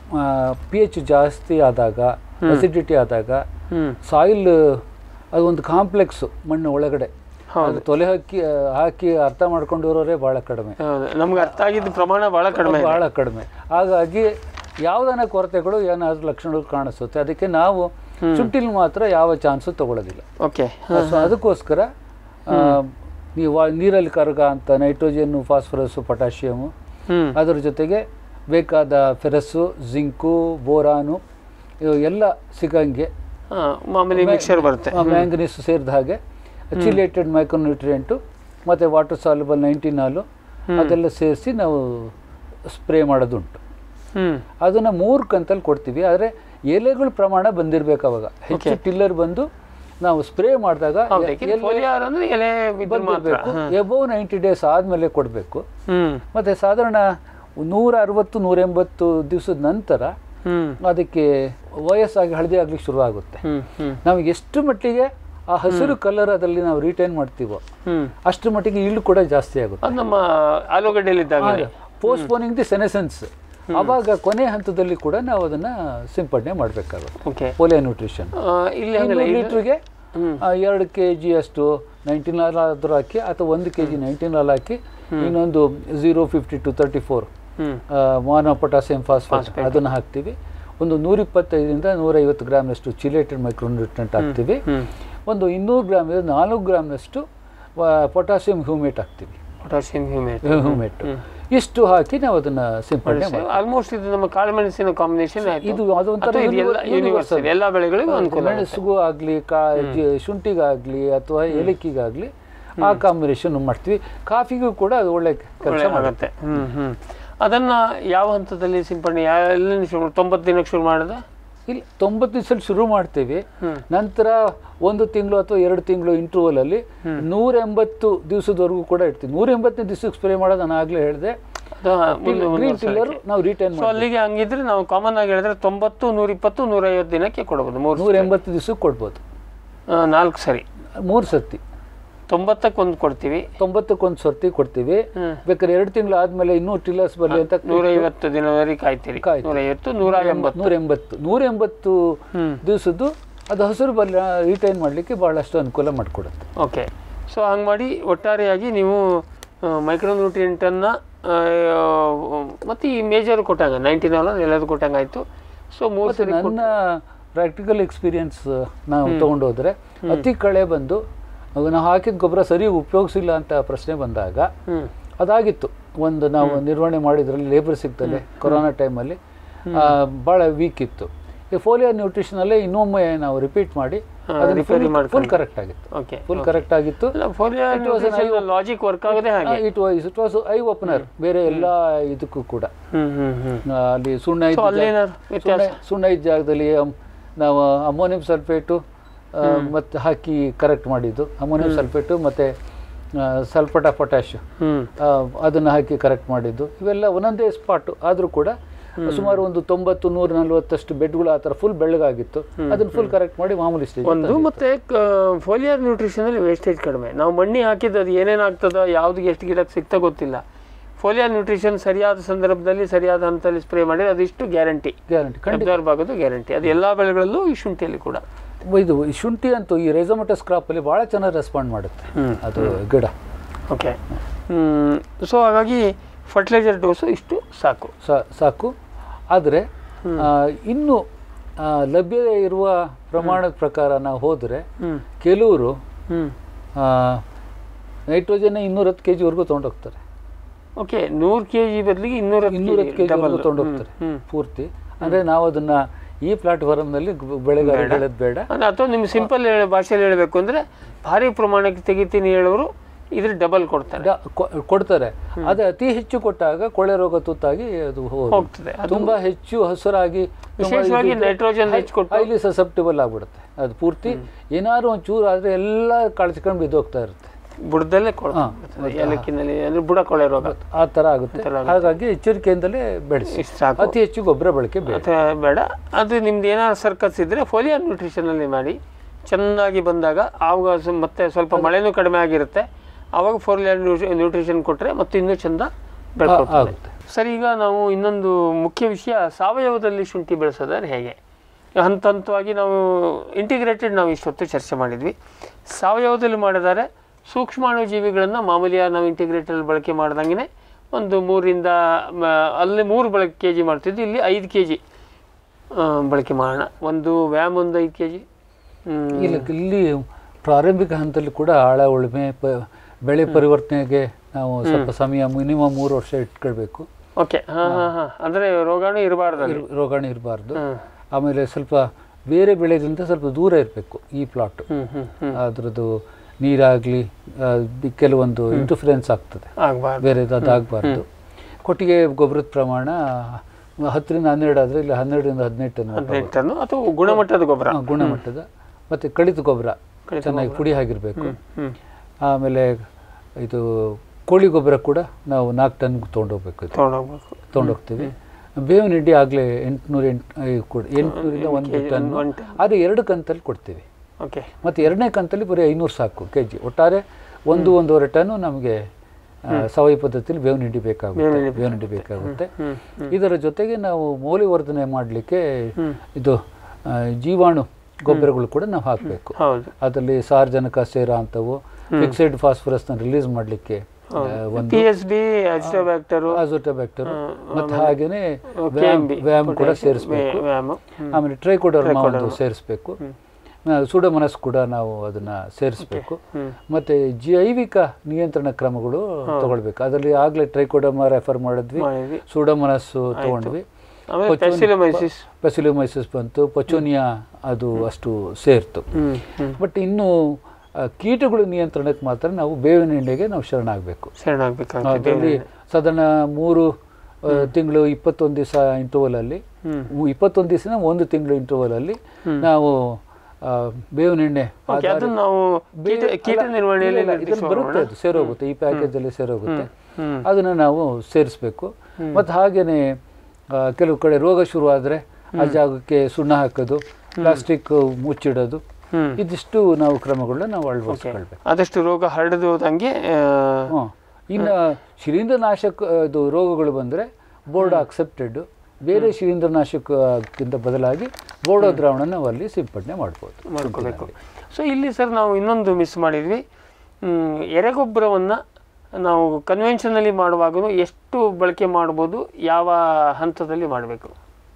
ಪಿ ಎಚ್ ಜಾಸ್ತಿ ಆದಾಗ ಅಸಿಡಿಟಿ ಆದಾಗ ಹ್ಮ್ ಸಾಯಿಲ್ ಅದು ಒಂದು ಕಾಂಪ್ಲೆಕ್ಸು ಮಣ್ಣು ಒಳಗಡೆ ಅದು ತೊಲೆ ಹಾಕಿ ಆ, ಹಾಕಿ ಅರ್ಥ ಮಾಡ್ಕೊಂಡಿರೋರೇ ಭಾಳ ಕಡಿಮೆ ಹೌದು ನಮ್ಗೆ ಅರ್ಥ ಆಗಿದ್ದ ಪ್ರಮಾಣ ಭಾಳ ಕಡಿಮೆ ಇದೆ. ಭಾಳ ಕಡಿಮೆ ಹಾಗಾಗಿ ಯಾವುದನ್ನ ಕೊರತೆಗಳು ಏನಾದರೂ ಲಕ್ಷಣಗಳು ಕಾಣಿಸುತ್ತೆ ಅದಕ್ಕೆ ನಾವು ಶುಂಠಿಲಿ ಮಾತ್ರ ಯಾವ ಚಾನ್ಸು ತಗೊಳ್ಳೋದಿಲ್ಲ ಓಕೆ ಸೊ ಅದಕ್ಕೋಸ್ಕರ ಆ, ನೀವು ವಾ- ನೀರಲ್ಲಿ ಕರಗ ಅಂತ ನೈಟ್ರೋಜನ್ನು ಫಾಸ್ಫರಸ್ಸು ಪೊಟ್ಯಾಷಿಯಮು ಹ್ಮ್ ಅದರ ಜೊತೆಗೆ ಬೇಕಾದ ಫೆರಸ್ಸು ಜಿಂಕು ಬೋರಾನು ಇವು ಎಲ್ಲ ಸಿಗಂಗೆ ಹಾ, ಮಾಮೂಲಿ ಮಿಕ್ಸರ್ ಬರುತ್ತೆ ಮ್ಯಾಂಗನೀಸ್ ಸೇರಿದ ಹಾಗೆ ಚಿಲೇಟೆಡ್ ಮೈಕ್ರೋನ್ಯೂಟ್ರಿಯೆಂಟು ಮತ್ತು ವಾಟರ್ ಸಾಲ್ಯುಬಲ್ ನೈಂಟಿನಾಲು ಅದೆಲ್ಲ ಸೇರಿಸಿ ನಾವು ಸ್ಪ್ರೇ ಮಾಡೋದುಂಟು ಹ್ಮ್ ಅದನ್ನು ಮೂರು ಕಂತಲ್ಲಿ ಕೊಡ್ತೀವಿ ಆದರೆ ಎಲೆಗಳ ಪ್ರಮಾಣ ಬಂದಿರಬೇಕು ಅವಾಗ ಹೆಚ್ಚು ಟಿಲ್ಲರ್ ಬಂದು ನಾವು ಸ್ಪ್ರೇ ಮಾಡಿದಾಗ ಹೌದು ಯಾಕೆಂದ್ರೆ ಫೋಲಿಯರ್ ಅಂದ್ರೆ ಎಲೆ ಬಿದ್ದು ಮಾತ್ರ ಬಂದಿರಬೇಕು ಎಬೋವ್ ನೈಂಟಿ ಡೇಸ್ ಆದಮೇಲೆ ಕೊಡಬೇಕು ಹ್ಮ್ ಮತ್ತು ಸಾಧಾರಣ ನೂರ ಅರವತ್ತು ನೂರ ಎಂಬತ್ತು ದಿವಸದ ನಂತರ ಹ್ಮ್ ಅದಕ್ಕೆ ವಯಸ್ಸಾಗಿ ಹಳದಿ ಆಗ್ಲಿಕ್ಕೆ ಶುರು ಆಗುತ್ತೆ ಹ್ಮ್ ಹ್ಮ್ ನಾವು ಎಷ್ಟು ಮಟ್ಟಿಗೆ ಆ ಹಸಿರು ಕಲರ್ ಅದರಲ್ಲಿ ನಾವು ರಿಟೈನ್ ಮಾಡ್ತೀವೋ ಹ್ಮ್ ಅಷ್ಟು ಮಟ್ಟಿಗೆ ಇಳ್ಳು ಕೂಡ ಜಾಸ್ತಿ ಆಗುತ್ತೆ ಅದು ನಮ್ಮ ಆಲೂಗಡ್ಡೆಯಲ್ಲಿ ಇದ್ದಾಗ ಪೋಸ್ಟ್ಪೋನಿಂಗ್ ದಿ ಸೆನೆಸೆನ್ಸ್ ಅವಾಗ ಕೊನೆ ಹಂತದಲ್ಲಿ ಕೂಡ ನಾವು ಅದನ್ನ ಸಿಂಪಡಣೆ ಮಾಡಬೇಕಾಗುತ್ತೆ ಓಕೆ ಪೋಲಿಯೋ ನ್ಯೂಟ್ರಿಷನ್ ಇಲ್ಲಿ ಹಂಗಲ್ಲ ಇದು- ಲೀಟ್ರಿಗೆ ಎರಡು ಕೆ ಜಿ ಅಷ್ಟು ನೈಂಟೀನ್ ಆಲ್ ಆದರೂ ಹಾಕಿ ಅಥವಾ ಒಂದು ಕೆ ಜಿ ನೈಂಟೀನ್ ಆಲ್ ಹಾಕಿ ಇನ್ನೊಂದು zero fifty two thirty four ಹ್ಮ್ ಮಾನೋ ಪೊಟ್ಯಾಸಿಯಂ ಫಾಸ್ಫೇಟ್ ಅದನ್ನು ಹಾಕ್ತೀವಿ ಒಂದು ನೂರಿಪ್ಪತ್ತೈದರಿಂದ ನೂರೈವತ್ತು ಗ್ರಾಮ್ನಷ್ಟು ಚಿಲೇಟೆಡ್ ಮೈಕ್ರೋನ್ಯೂಟ್ರೆಂಟ್ ಹಾಕ್ತೀವಿ ಹ್ಮ್ ಒಂದು ಇನ್ನೂರು ಗ್ರಾಮಿಂದ ನಾಲ್ಕು ಗ್ರಾಮ್ನಷ್ಟು ಪೊಟ್ಯಾಸಿಯಂ ಹ್ಯೂಮೇಟ್ ಹಾಕ್ತೀವಿ ಪೊಟ್ಯಾಸಿಯಂ ಹ್ಯೂಮೇಟ್ ಹ್ಯೂಮೇಟ್ ಇಷ್ಟು ಹಾಕಿ ನಾವು ಅದನ್ನ ಸಿಂಪಡಣೆ ಮಾಡಿ ಆಲ್ಮೋಸ್ಟ್ ಇದು ನಮ್ಮ ಕಾಳುಮೆಣಸಿನ ಕಾಂಬಿನೇಷನ್ ಇದು ಅದೊಂಥರ ಯೂನಿವರ್ಸಲ್ ಎಲ್ಲ ಬೆಳೆಗಳಿಗೂ ಅನುಕೂಲ ಮೆಣಸಿಗೂ ಆಗಲಿ ಕಾ ಜಿ- ಶುಂಠಿಗಾಗ್ಲಿ ಅಥವಾ ಏಲಕ್ಕಿಗಾಗಲಿ ಆ ಕಾಂಬಿನೇಷನ್ ಮಾಡ್ತೀವಿ ಕಾಫಿಗೂ ಕೂಡ ಅದು ಒಳ್ಳೆ ಕೆಲಸ ಆಗುತ್ತೆ ಹ್ಮ್ ಹ್ಮ್ ಅದನ್ನ ಯಾವ ಹಂತದಲ್ಲಿ ಸಿಂಪಡಣೆ ಎಲ್ಲ ಶುರು ತೊಂಬತ್ತು ದಿನಕ್ಕೆ ಶುರು ಮಾಡಿದ ಇಲ್ಲ ತೊಂಬತ್ತು ದಿವಸದಲ್ಲಿ ಶುರು ಮಾಡ್ತೀವಿ ನಂತರ ಒಂದು ತಿಂಗಳು ಅಥವಾ ಎರಡು ತಿಂಗಳು ಇಂಟರ್ವಲ್ ಅಲ್ಲಿ ನೂರ ಎಂಬತ್ತು ದಿವಸದವರೆಗೂ ಕೂಡ ಇಡ್ತೀವಿ ನೂರ ಎಂಬತ್ತನೇ ದಿವಸಕ್ಕೆ ಸ್ಪ್ರೇ ಮಾಡೋದು ನಾನು ಆಗಲೇ ಹೇಳಿದೆ ಅದು ಮುಂದೆ ಗ್ರೀನ್ ಟಿಲ್ಲರ್ ನಾವು ರಿಟೈನ್ ಸೊ ಅಲ್ಲಿಗೆ ಹಂಗಿದ್ರೆ ನಾವು ಕಾಮನ್ ಆಗಿ ಹೇಳಿದ್ರೆ ತೊಂಬತ್ತು ನೂರಿಪ್ಪತ್ತು ನೂರೈವತ್ತು ದಿನಕ್ಕೆ ಕೊಡ್ಬೋದು ಮೂರು ನೂರ ಎಂಬತ್ತು ದಿವಸಕ್ಕೆ ಕೊಡ್ಬೋದು ಆ, ನಾಲ್ಕು ಸರಿ ಮೂರು ಸರ್ತಿ ತೊಂಬತ್ತಕ್ಕೆ ಒಂದು ಕೊಡ್ತೀವಿ ತೊಂಬತ್ತಕ್ಕೊಂದು ಸರ್ತಿ ಕೊಡ್ತೀವಿ ಹ್ಮ್. ಬೇಕಾದ್ರೆ ಎರಡು ತಿಂಗಳು ಆದ್ಮೇಲೆ ಇನ್ನೂ ಟಿಲ್ಲರ್ಸ್ ಬರಲಿ ಅಂತ ನೂರೈವತ್ತು ದಿನವರೆಗೆ ಕಾಯ್ತೀರಿ ಕಾಯ್ತೀರಿ. ನೂರೈವತ್ತು ನೂರ ಎಂಬತ್ತು ನೂರ ಎಂಬತ್ತು ನೂರ ಎಂಬತ್ತು ಹ್ಮ್ ದಿವಸದ್ದು ಅದು ಹಸಿರು ಬಲ್ಲ ರಿಟೈನ್ ಮಾಡಲಿಕ್ಕೆ ಭಾಳಷ್ಟು ಅನುಕೂಲ ಮಾಡಿಕೊಡುತ್ತೆ ಓಕೆ ಸೊ ಹಂಗೆ ಮಾಡಿ ಒಟ್ಟಾರೆಯಾಗಿ ನೀವು ಮೈಕ್ರೋನ್ಯೂಟ್ರಿಯೆಂಟನ್ನು ಮತ್ತು ಈ ಮೇಜರ್ ಕೊಟ್ಟಂಗೆ ನೈಂಟೀನ್ ಅಲ್ಲ ಎಲ್ಲದು ಕೊಟ್ಟಂಗೆ ಆಯಿತು ಸೊ ಮೂರು ಮತ್ತು ಸರಿ ನನ್ನ ಪ್ರಾಕ್ಟಿಕಲ್ ಎಕ್ಸ್ಪೀರಿಯನ್ಸ್ ನಾವು ತಗೊಂಡು ಹೋದ್ರೆ ಅತಿ ಕಳೆ ಬಂದು ಅವು ನಾವು ಹಾಕಿದ ಗೊಬ್ಬರ ಸರಿ ಉಪಯೋಗಿಸಿಲ್ಲ ಅಂತ ಪ್ರಶ್ನೆ ಬಂದಾಗ ಹ್ಞೂ ಅದಾಗಿತ್ತು ಒಂದು ನಾವು ನಿರ್ವಹಣೆ ಮಾಡಿದ್ರಲ್ಲಿ ಲೇಬರ್ ಸಿಗ್ತದೆ ಕೊರೋನಾ ಟೈಮಲ್ಲಿ ಭಾಳ ವೀಕ್ ಇತ್ತು ಈ ಫೋಲಿಯೋ ನ್ಯೂಟ್ರಿಷನಲ್ಲೇ ಇನ್ನೊಮ್ಮೆ ನಾವು ರಿಪೀಟ್ ಮಾಡಿ ಹಾ, ಅದನ್ನು repair ಫುಲ್ ಮಾಡ್ಕೊಂಡು. ಕರೆಕ್ಟ್ ಆಗಿತ್ತು ಓಕೆ ಫುಲ್ ಕರೆಕ್ಟ್ ಆಗಿತ್ತು ಫೋಲಿಯೋ ಲಾಜಿಕ್ ವರ್ಕ್ ಆಗದೆ ಹಾಗೆ it was it was eye opener ಬೇರೆ ಎಲ್ಲ ಇದಕ್ಕೂ ಕೂಡ ಹ್ಮ್ ಹ್ಮ್ ಹ್ಮ್ ಆ, ಅಲ್ಲಿ ಸುಣ್ಣ ಇದ್ದ So, ಜಾಗ- ಅಲ್ಲೇನಾದ್ರು ವ್ಯತ್ಯಾಸ? ಸುಣ್ಣ ಸುಣ್ಣ ಇದ್ದ ಜಾಗದಲ್ಲಿ ಅಮ್- ನಾವು ಅಮೋನಿಯಂ ಸಲ್ಫೇಟು ಮತ್ತು ಹಾಕಿ ಕರೆಕ್ಟ್ ಮಾಡಿದ್ದು ಅಮೋನಿಯಂ ಸಲ್ಫೇಟು ಮತ್ತು ಸಲ್ಫಟ ಪೊಟ್ಯಾಶ್ ಹ್ಮ್ ಅದನ್ನು ಹಾಕಿ ಕರೆಕ್ಟ್ ಮಾಡಿದ್ದು ಇವೆಲ್ಲ ಒಂದೊಂದೇ ಸ್ಪಾಟು ಆದರೂ ಕೂಡ ಸುಮಾರು ಒಂದು ತೊಂಬತ್ತು ನೂರ ನಲ್ವತ್ತಷ್ಟು ಬೆಡ್ಗಳು ಆ ಥರ ಫುಲ್ ಬೆಳ್ಳಗಾಗಿತ್ತು ಅದನ್ನು ಫುಲ್ ಕರೆಕ್ಟ್ ಮಾಡಿ ಮಾಮೂಲಿ ಸ್ಟೇಜ್ ಒಂದು ಮತ್ತೆ ಫೋಲಿಯರ್ ನ್ಯೂಟ್ರಿಷನ್ ಅಲ್ಲಿ ವೇಸ್ಟೇಜ್ ಕಡಿಮೆ ನಾವು ಮಣ್ಣಿ ಹಾಕಿದ್ದು ಅದು ಏನೇನು ಆಗ್ತದೋ ಯಾವ್ದು ಎಷ್ಟು ಗಿಡಕ್ಕೆ ಸಿಗ್ತಾ ಗೊತ್ತಿಲ್ಲ ಫೋಲಿಯರ್ ನ್ಯೂಟ್ರಿಷನ್ ಸರಿಯಾದ ಸಂದರ್ಭದಲ್ಲಿ ಸರಿಯಾದ ಹಂತದಲ್ಲಿ ಸ್ಪ್ರೇ ಮಾಡಿದ್ರೆ ಅದಿಷ್ಟು ಗ್ಯಾರಂಟಿ ಗ್ಯಾರಂಟಿ ಖಂಡಿತ ಅಬ್ಸರ್ವ್ ಆಗೋದು ಗ್ಯಾರಂಟಿ ಅದು ಎಲ್ಲಾ ಬೆಳೆಗಳಲ್ಲೂ ಈ ಶುಂಠಿಯಲ್ಲಿ ಕೂಡ ಇದು ಈ ಶುಂಠಿ ಅಂತೂ ಈ ರೆಸೋಮಟಸ್ ಕ್ರಾಪಲ್ಲಿ ಭಾಳ ಚೆನ್ನಾಗಿ ರೆಸ್ಪಾಂಡ್ ಮಾಡುತ್ತೆ ಅದು ಗಿಡ ಓಕೆ ಸೊ ಹಾಗಾಗಿ ಫರ್ಟಿಲೈಸರ್ ಡೋಸು ಇಷ್ಟು ಸಾಕು ಸಾ- ಸಾಕು ಆದರೆ ಇನ್ನು ಆ, ಲಭ್ಯ ಇರುವ ಪ್ರಮಾಣದ ಪ್ರಕಾರ ನಾವು ಹೋದರೆ ಹ್ಮ್ ಕೆಲವರು ಹ್ಮ್ ನೈಟ್ರೋಜನ್ ಇನ್ನೂರತ್ತು ಕೆ ಜಿವರೆಗೂ ತೊಗೊಂಡೋಗ್ತಾರೆ ಓಕೆ ನೂರು ಕೆ ಜಿ ಬದಲಿಗೆ ಇನ್ನೂರತ್ತು ಇನ್ನೂರತ್ತು ಕೆ ಡಬಲ್ ಜಿವರೆಗೂ ತೊಗೊಂಡೋಗ್ತಾರೆ ಹ್ಮ್ ಪೂರ್ತಿ ಅಂದರೆ ನಾವು ಅದನ್ನು ಈ ಪ್ಲಾಟ್ಫಾರ್ಮ್ನಲ್ಲಿ ಬೆಳೆಗಾರ ಬೆಳೆದು ಬೇಡ ಅಂದ್ರೆ ಅಥವಾ ನಿಮ್ಗೆ ಸಿಂಪಲ್ ಭಾಷೆಯಲ್ಲಿ ಹೇಳಬೇಕು ಅಂದ್ರೆ ಭಾರಿ ಪ್ರಮಾಣಕ್ಕೆ ತೆಗಿತೀನಿ ಹೇಳೋರು ಇದ್ರ ಡಬಲ್ ಕೊಡ್ತಾರೆ ಡ- ಕೊ- ಕೊಡ್ತಾರೆ ಆದರೆ ಅತಿ ಹೆಚ್ಚು ಕೊಟ್ಟಾಗ ಕೊಳೆ ರೋಗ ತುತ್ತಾಗಿ ಅದು ಹೋಗೋದು. ಹೋಗ್ತದೆ ಅದು ತುಂಬಾ ಹೆಚ್ಚು ಹಸುರಾಗಿ ವಿಶೇಷವಾಗಿ nitrogen ಹೆಚ್ಚು ಕೊಟ್ಟು- ಹೈಲಿ ಸಸೆಪ್ಟಿಬಲ್ ಆಗ್ಬಿಡುತ್ತೆ ಅದು ಪೂರ್ತಿ ಏನಾದ್ರು ಒಂಚೂರು ಆದ್ರೆ ಎಲ್ಲ ಕಳ್ಸ್ಕೊಂಡು ಬಿದ್ದೋಗ್ತಾ ಇರುತ್ತೆ ಬುಡದಲ್ಲೇ ಕೊಡ್ತಾರೆ ಏಲಕ್ಕಿನಲ್ಲಿ ಅಂದ್ರೆ ಬುಡ ಕೊಳೆ ರೋಗ ಆ ಥರ ಆಗುತ್ತೆ ಹಾಗಾಗಿ ಎಚ್ಚರಿಕೆಯಿಂದಲೇ ಬೆಳೆಸಿ ಇಷ್ಟು ಸಾಕು ಅತಿ ಹೆಚ್ಚು ಗೊಬ್ಬರ ಬಳಕೆ ಬೇಡ ಅಥವಾ ಬೇಡ ಅದು ನಿಮ್ದು ಏನಾದ್ರು ಸರ್ಕಸ್ ಇದ್ರೆ ಫೋಲಿಯರ್ ನ್ಯೂಟ್ರಿಷನಲ್ಲಿ ಮಾಡಿ ಚೆನ್ನಾಗಿ ಬಂದಾಗ ಆವಾಗ ಸ- ಮತ್ತೆ ಸ್ವಲ್ಪ ಮಳೆನೂ ಕಡಿಮೆ ಆಗಿರುತ್ತೆ ಆವಾಗ ಫೋಲಿಯರ್ ನ್ಯೂಟ್ರಿಷನ್ ಕೊಟ್ಟರೆ ಮತ್ತೆ ಇನ್ನೂ ಚಂದ ಬೆಳ್ಕೊಳ್ತದೆ ಆಗುತ್ತೆ. ಸರ್ ಈಗ ನಾವು ಇನ್ನೊಂದು ಮುಖ್ಯ ವಿಷಯ ಸಾವಯವದಲ್ಲಿ ಶುಂಠಿ ಬೆಳೆಸೋದಾದ್ರೆ ಹೇಗೆ ಹಂತ ಹಂತವಾಗಿ ನಾವು ಇಂಟಿಗ್ರೇಟೆಡ್ ನಾವು ಇಷ್ಟೊತ್ತು ಚರ್ಚೆ ಮಾಡಿದ್ವಿ ಸಾವಯವದಲ್ಲಿ ಮಾಡಿದರೆ ಸೂಕ್ಷ್ಮಾಣು ಜೀವಿಗಳನ್ನು ಮಾಮೂಲಿಯಾಗಿ ನಾವು ಇಂಟಿಗ್ರೇಟೆಡ್ ಬಳಕೆ ಮಾಡ್ದಂಗೆ ಒಂದು ಮೂರಿಂದ ಮ, ಅಲ್ಲಿ ಮೂರು ಬಳಕೆ ಕೆ ಜಿ ಮಾಡ್ತಿದ್ವಿ ಇಲ್ಲಿ ಐದು ಕೆ ಜಿ ಬಳಕೆ ಮಾಡೋಣ ಒಂದು ವ್ಯಾಮ್ ಒಂದು ಐದು ಕೆ ಜಿ ಇಲ್ಲ ಇಲ್ಲಿ ಪ್ರಾರಂಭಿಕ ಹಂತದಲ್ಲಿ ಕೂಡ ಆಳ ಉಳುಮೆ ಪ ಬೆಳೆ ಪರಿವರ್ತನೆಗೆ ನಾವು ಸ್ವಲ್ಪ ಸಮಯ ಮಿನಿಮಮ್ ಮೂರು ವರ್ಷ ಇಟ್ಕೊಳ್ಬೇಕು ಓಕೆ ಹಾಂ ಹಾಂ ಹಾಂ ಅಂದರೆ ರೋಗಾಣು ಇರಬಾರ್ದು ಇರ್- ರೋಗಾಣು ಇರಬಾರ್ದು ಹ್ಮ್. ಆಮೇಲೆ ಸ್ವಲ್ಪ ಬೇರೆ ಬೆಳೆಗಳಿಂದ ಸ್ವಲ್ಪ ದೂರ ಇರಬೇಕು ಈ ಪ್ಲಾಟ್ ಹ್ಞೂ ಹ್ಞೂ ಹ್ಞೂ ಅದ್ರದ್ದು ನೀರಾಗಲಿ ಕೆಲವೊಂದು ಇಂಟರ್ಫರೆನ್ಸ್ ಆಗ್ತದೆ ಆಗಬಾರ್ದು ಬೇರೆದು ಅದಾಗಬಾರ್ದು ಕೊಟ್ಟಿಗೆ ಗೊಬ್ಬರದ ಪ್ರಮಾಣ ಹತ್ತರಿಂದ ಹನ್ನೆರಡು ಆದರೆ ಇಲ್ಲಿ ಹನ್ನೆರಡರಿಂದ ಹದಿನೆಂಟು ಟನ್ ಹದಿನೆಂಟು ಟನ್ನು ಅಥವಾ ಗುಣಮಟ್ಟದ ಗೊಬ್ಬರ ಆ, ಗುಣಮಟ್ಟದ ಮತ್ತು ಕಳಿತ ಗೊಬ್ಬರ ಕಳಿತ ಚೆನ್ನಾಗಿ ಪುಡಿ ಆಗಿರಬೇಕು ಹ್ಞೂ ಆಮೇಲೆ ಇದು ಕೋಳಿ ಗೊಬ್ಬರ ಕೂಡ ನಾವು ನಾಲ್ಕು ಟನ್ ತೊಗೊಂಡೋಗ್ಬೇಕು ಇದು ತೊಗೊಂಡೋಗ್ಬೇಕು ತೊಗೊಂಡೋಗ್ತೀವಿ ಬೇವಿನ ಹಿಂಡಿ ಆಗಲೇ ಎಂಟುನೂರು ಎಂಟು ಕೊಡ್ ಎಂಟುನೂರಿಂದ ಒಂದು ಟನ್ ಒಂದು ಟನ್. ಅದು ಎರಡು ಕಂತಲ್ಲಿ ಕೊಡ್ತೀವಿ ಓಕೆ ಮತ್ತು ಎರಡನೇ ಕಂತಲ್ಲಿ ಬರೀ ಐನೂರು ಸಾಕು ಕೆ ಜಿ ಒಟ್ಟಾರೆ ಒಂದು ಒಂದೂವರೆ ಟನ್ನು ನಮಗೆ ಆ, ಸಾವಯವ ಪದ್ಧತಿಯಲ್ಲಿ ಬೇವಿನ ಹಿಂಡಿ ಬೇಕಾಗುತ್ತೆ ಬೇವಿನ ಹಿಂಡಿ ಬೇಕಾಗುತ್ತೆ ಇದರ ಜೊತೆಗೆ ನಾವು ಮೌಲ್ಯವರ್ಧನೆ ಮಾಡಲಿಕ್ಕೆ ಇದು ಆ, ಜೀವಾಣು ಗೊಬ್ಬರಗಳು ಕೂಡ ನಾವು ಹಾಕಬೇಕು ಹೌದು ಅದರಲ್ಲಿ ಸಾರ್ವಜನಿಕ ಸೇರ ಅಂತವು ಫಿಕ್ಸೆಡ್ ಫಾಸ್ಫರಸ್ನ ರಿಲೀಸ್ ಮಾಡಲಿಕ್ಕೆ ಒಂದು P S B azotobacter azotobacter ಮತ್ತೆ ಹಾಗೇನೆ KMB, ವ್ಯಾಮ್ ಕೂಡ ಸೇರಿಸ್ಬೇಕು ವ್ಯಾಮು ಆಮೇಲೆ ಟ್ರೈಕೋಡರ್ಮಾ ಒಂದು ಸೇರಿಸ್ಬೇಕು ಸುಡಮನಸ್ ಕೂಡ ನಾವು ಅದನ್ನ ಸೇರಿಸ್ಬೇಕು ಮತ್ತೆ ಜೈವಿಕ ನಿಯಂತ್ರಣ ಕ್ರಮಗಳು ತಗೊಳ್ಬೇಕು ಅದರಲ್ಲಿ ಆಗ್ಲೇ ಟ್ರೈಕೋಡರ್ಮಾ ರೆಫರ್ ಮಾಡಿದ್ವಿ ಮಾಡಿದ್ವಿ ಸುಡಮನಸ್ಸು ತಗೊಂಡ್ವಿ ಆಮೇಲೆ ಪೆಸಿಲೋಮೈಸಿಸ್ ಪೆಸಿಲೋಮೈಸಿಸ್ ಬಂತು ಪಚೋನಿಯಾ ಅದು ಅಷ್ಟು ಸೇರ್ತು ಹ್ಮ್ ಹ್ಮ್ ಬಟ್ ಇನ್ನು ಆ, ಕೀಟಗಳ ನಿಯಂತ್ರಣಕ್ಕೆ ಮಾತ್ರ ನಾವು ಬೇವಿನ ಎಣ್ಣೆಗೆ ನಾವು ಶರಣಾಗಬೇಕು ಶರಣಾಗಬೇಕಾಗ್ತದೆ ಅದರಲ್ಲಿ ಸಾಧಾರಣ ಮೂರು ತಿಂಗಳು ಇಪ್ಪತ್ತೊಂದು ದಿವಸ ಇಂಟರ್ವಲಲ್ಲಿ ಇಪ್ಪತ್ತೊಂದು ದಿವಸ ಒಂದು ತಿಂಗಳು ಇಂಟರ್ವಲಲ್ಲಿ ನಾವು ಆ, ಬೇವಿನ ಎಣ್ಣೆ ಓಕೆ ಅದನ್ನ ನಾವು ಕೀಟ ಬೇರೆ- ಕೀಟ ಅಲ್ಲ, ನಿರ್ವಹಣೆಯಲ್ಲಿ ಇಲ್ಲ, ಇಲ್ಲ, ಇದನ್ನ ಬರುತ್ತೆ ಅದು ಸೇರೋಗುತ್ತೆ ಈ ಪ್ಯಾಕೇಜ್ ಅಲ್ಲಿ ಸೇರೋಗುತ್ತೆ ಅದನ್ನ ನಾವು ಸೇರಿಸ್ಬೇಕು ಮತ್ತು ಹಾಗೇನೆ ಆ, ಕೆಲವು ಕಡೆ ರೋಗ ಶುರು ಆದ್ರೆ ಆ ಜಾಗಕ್ಕೆ ಸುಣ್ಣ ಹಾಕೋದು ಪ್ಲಾಸ್ಟಿಕ್ ಮುಚ್ಚಿಡೋದು ಹ್ಮ್. ಇದಿಷ್ಟು ನಾವು ಕ್ರಮಗಳನ್ನ ನಾವು ಅಳವಡಿಸ್ಕೊಳ್ಬೇಕು ಆದಷ್ಟು ರೋಗ ಹರಡದು ಹೋದಂಗೆ ಆ, ಹ್ಮ್. ಇನ್ನು ಶಿಲೀಂಧ್ರನಾಶಕ ಇದು ರೋಗಗಳು ಬಂದರೆ ಬೋರ್ಡ್ ಅಕ್ಸೆಪ್ಟೆಡ್ ಬೇರೆ ಶಿಲೀಂಧ್ರನಾಶಕಕ್ಕಿಂತ ಬದಲಾಗಿ ಬೋರ್ಡೋ ದ್ರಾವಣ ನಾವು ಅಲ್ಲಿ ಸಿಂಪಡಣೆ ಮಾಡ್ಬೋದು ಮಾಡ್ಕೋಬೇಕು ಸೊ ಇಲ್ಲಿ ಸರ್ ನಾವು ಇನ್ನೊಂದು ಮಿಸ್ ಮಾಡಿದ್ವಿ ಹ್ಮ್, ಎರೆಗೊಬ್ಬರವನ್ನು ನಾವು ಕನ್ವೆನ್ಷನಲ್ಲಿ ಮಾಡುವಾಗೂ ಎಷ್ಟು ಬಳಕೆ ಮಾಡ್ಬೋದು ಯಾವ ಹಂತದಲ್ಲಿ ಮಾಡಬೇಕು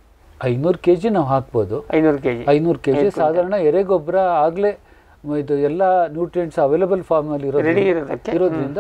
ಐನೂರು ಕೆ ಜಿ ನಾವು ಹಾಕ್ಬೋದು ಐನೂರು ಕೆ ಜಿ ಐನೂರು ಕೆ ಜಿ ಸಾಧಾರಣ ಎರೆಗೊಬ್ಬರ ಆಗಲೇ ಇದು ಎಲ್ಲ ನ್ಯೂಟ್ರಿಯೆಂಟ್ಸ್ ಅವೈಲಬಲ್ ಫಾರ್ಮಲ್ಲಿ ರೆಡಿ ಇರೋದು ಇರೋದಕ್ಕೆ ಇರೋದ್ರಿಂದ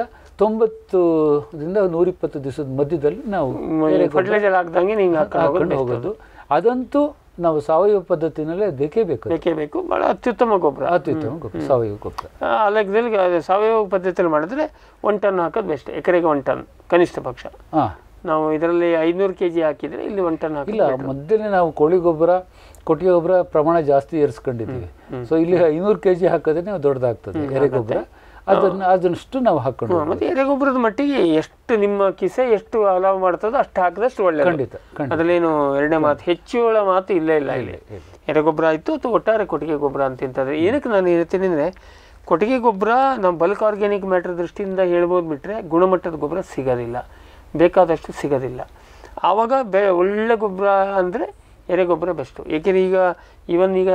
ತೊಂಬತ್ತರಿಂದ ನೂರಿಪ್ಪತ್ತು ದಿವಸದ ಮಧ್ಯದಲ್ಲಿ ನಾವು ಎರೆಗೊಬ್ಬರ ಫರ್ಟಿಲೈಸರ್ ಹಾಕ್ದಂಗೆ ನೀವು ಹಾಕೊಂಡು ಹಾಕೊಂಡು ಹೋಗೋದು ಅದಂತೂ ನಾವು ಸಾವಯವ ಪದ್ಧತಿನಲ್ಲೇ ಬೇಕೇ ಬೇಕು ಅದು. ಬೇಕೇ ಬೇಕು ಭಾಳ ಅತ್ಯುತ್ತಮ ಗೊಬ್ಬರ ಅತ್ಯುತ್ತಮ ಗೊಬ್ಬರ ಸಾವಯವ ಗೊಬ್ಬರ ಆ ಲೆಕ್ಕದಲ್ಲಿ ಅದು ಸಾವಯವ ಪದ್ಧತಿಯಲ್ಲಿ ಮಾಡಿದ್ರೆ ಒನ್ ಟನ್ ಹಾಕೋದು ಬೆಸ್ಟ್ ಎಕರೆಗೆ ಒನ್ ಟನ್ ಕನಿಷ್ಠ ಪಕ್ಷ ಹಾ ನಾವು ಇದರಲ್ಲಿ ಐನೂರು ಕೆ ಜಿ ಹಾಕಿದರೆ ಇಲ್ಲಿ ಒನ್ ಟನ್ ಇಲ್ಲ ಹಾಕಿ ಮೊದಲೇ ನಾವು ಕೋಳಿ ಗೊಬ್ಬರ ಕೊಟ್ಟಿಗೆ ಗೊಬ್ಬರ ಪ್ರಮಾಣ ಜಾಸ್ತಿ ಏರಿಸ್ಕೊಂಡಿದ್ದೀವಿ ಸೊ ಇಲ್ಲಿ ಐನೂರು ಕೆ ಜಿ ಹಾಕಿದ್ರೆ ನಾವು ದೊಡ್ಡದಾಗ್ತದೆ ಎರೆ ಗೊಬ್ಬರ ಅದನ್ನ ಅದನ್ನಷ್ಟು ನಾವು ಹಾಕೊಂಡು ಮತ್ತು ಎರೆಗೊಬ್ಬರದ ಮಟ್ಟಿಗೆ ಎಷ್ಟು ನಿಮ್ಮ ಕಿಸೆ ಎಷ್ಟು ಅಲಾವ್ ಮಾಡ್ತದೋ ಅಷ್ಟು ಹಾಕಿದಷ್ಟು ಒಳ್ಳೆಯದು ಖಂಡಿತ ಖಂಡಿತ ಅದರಲ್ಲೇನು ಎರಡನೇ ಮಾತು ಹೆಚ್ಚುವಳ ಮಾತು ಇಲ್ಲೇ ಇಲ್ಲ ಇಲ್ಲಿ ಎರೆಗೊಬ್ಬರ ಆಯಿತು ಅಥವಾ ಒಟ್ಟಾರೆ ಕೊಟ್ಟಿಗೆ ಗೊಬ್ಬರ ಅಂತ ತಿಂತಂದ್ರೆ ಏನಕ್ಕೆ ನಾನು ಹೇಳ್ತೀನಿ ಅಂದರೆ ಕೊಟ್ಟಿಗೆ ಗೊಬ್ಬರ ನಮ್ಮ ಬಲ್ಕ್ ಆರ್ಗ್ಯಾನಿಕ್ ಮ್ಯಾಟ್ರ್ ದೃಷ್ಟಿಯಿಂದ ಹೇಳ್ಬೋದು ಬಿಟ್ಟರೆ ಗುಣಮಟ್ಟದ ಗೊಬ್ಬರ ಸಿಗೋದಿಲ್ಲ ಬೇಕಾದಷ್ಟು ಸಿಗೋದಿಲ್ಲ ಆವಾಗ ಬೆ ಒಳ್ಳೆ ಗೊಬ್ಬರ ಅಂದರೆ ಎರೆಗೊಬ್ಬರ ಬೆಸ್ಟು ಏಕೆಂದರೆ ಈಗ ಇವನ್ ಈಗ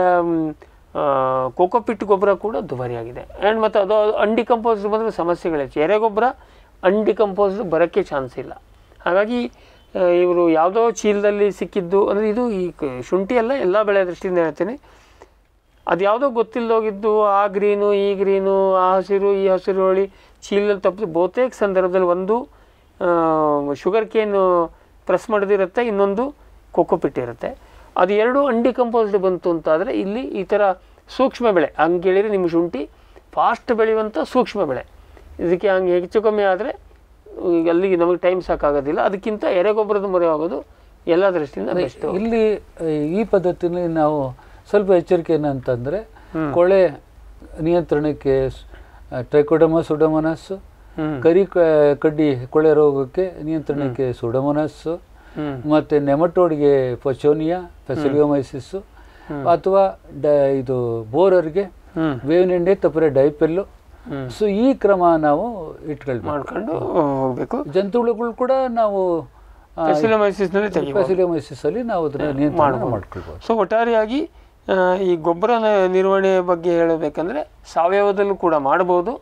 ಕೋಕೋಪಿಟ್ ಗೊಬ್ಬರ ಕೂಡ ದುಬಾರಿಯಾಗಿದೆ ಆ್ಯಂಡ್ ಮತ್ತು ಅದು ಅನ್ಡಿಕಂಪೋಸ್ಡ್ ಬಂದರೆ ಸಮಸ್ಯೆಗಳು ಹೆಚ್ಚು ಎರೆಗೊಬ್ಬರ ಅನ್ಡಿಕಂಪೋಸ್ಡ್ ಬರೋಕ್ಕೆ ಚಾನ್ಸ್ ಇಲ್ಲ ಹಾಗಾಗಿ ಇವರು ಯಾವುದೋ ಚೀಲದಲ್ಲಿ ಸಿಕ್ಕಿದ್ದು ಅಂದರೆ ಇದು ಈ ಕ- ಶುಂಠಿ ಎಲ್ಲ ಎಲ್ಲ ಬೆಳೆ ದೃಷ್ಟಿಯಿಂದ ಹೇಳ್ತೀನಿ ಅದು ಯಾವುದೋ ಗೊತ್ತಿಲ್ಲದೋಗಿದ್ದು ಆ ಗ್ರೀನು ಈ ಗ್ರೀನು ಆ ಹಸಿರು ಈ ಹಸಿರು ಹೊಳಿ ಚೀಲದಲ್ಲಿ ತಪ್ಪಿಸಿ ಬಹುತೇಕ ಸಂದರ್ಭದಲ್ಲಿ ಒಂದು ಶುಗರ್ ಕೇನು ಪ್ರೆಸ್ ಮಾಡೋದಿರುತ್ತೆ ಇನ್ನೊಂದು ಕೊಕೋಪಿಟ್ ಇರುತ್ತೆ ಅದು ಎರಡು ಅನ್ಡಿಕಂಪೋಸ್ಡ್ ಬಂತು ಅಂತಾದರೆ ಇಲ್ಲಿ ಈ ಥರ ಸೂಕ್ಷ್ಮ ಬೆಳೆ ಹಂಗೆ ಹೇಳಿದ್ರೆ ನಿಮ್ಮ ಶುಂಠಿ ಫಾಸ್ಟ್ ಬೆಳೆಯುವಂಥ ಸೂಕ್ಷ್ಮ ಬೆಳೆ ಇದಕ್ಕೆ ಹಂಗೆ ಹೆಚ್ಚು ಕಮ್ಮಿ ಆದರೆ ಈಗ ಅಲ್ಲಿಗೆ ನಮಗೆ ಟೈಮ್ ಸಾಕಾಗೋದಿಲ್ಲ ಅದಕ್ಕಿಂತ ಎರೆಗೊಬ್ಬರದ ಮೊರೆ ಆಗೋದು ಎಲ್ಲ ದೃಷ್ಟಿಯಿಂದ ಬೆಸ್ಟು ಇಲ್ಲಿ ಆ, ಈ ಪದ್ಧತಿನಲ್ಲಿ ನಾವು ಸ್ವಲ್ಪ ಎಚ್ಚರಿಕೆ ಏನಂತಂದ್ರೆ ಕೊಳೆ ನಿಯಂತ್ರಣಕ್ಕೆ ಟ್ರೈಕೋಡಮಸ್ ಸುಡಮನಸ್ ಹ್ಮ್. ಕರಿ ಕ- ಕಡ್ಡಿ ಕೊಳೆ ರೋಗಕ್ಕೆ ನಿಯಂತ್ರಣಕ್ಕೆ ಸುಡಮನಸ್ ಹ್ಮ್. ಮತ್ತೆ ನೆಮಟೋಡ್ಗೆ ಪಚೋನಿಯಾ ಫೆಸಿಲಿಯೋಮೈಸಿಸ್ ಅಥವಾ ಡ ಇದು ಬೋರರ್ಗೆ ಹ್ಮ್. ಬೇವಿನೆಂಡೆ ತಪ್ಪರೆ ಡೈಪೆಲ್ಲು ಹ್ಮ್. ಸೊ ಈ ಕ್ರಮ ನಾವು ಇಟ್ಕೊಳ್ಬೇಕು ಮಾಡ್ಕೊಂಡು ಹೋಗ್ಬೇಕು ಜಂತುಹುಳುಗಳು ಕೂಡ ನಾವು ಫೆಸಿಲಮೈಸಿಸ್ನಲ್ಲಿ ತೆಗಿಬೋದು ಫೆಸಿಲಿಯೋಮೈಸಿಸ್ ಅಲ್ಲಿ ನಾವು ಅದನ್ನ ನಿಯಂತ್ರಣ ಮಾಡ್ಕೊಳ್ಬೋದು ಸೊ ಒಟ್ಟಾರೆಯಾಗಿ ಆ, ಈ ಗೊಬ್ಬರ ನ- ನಿರ್ವಹಣೆ ಬಗ್ಗೆ ಹೇಳಬೇಕಂದ್ರೆ ಸಾವಯವದಲ್ಲೂ ಕೂಡ ಮಾಡ್ಬೋದು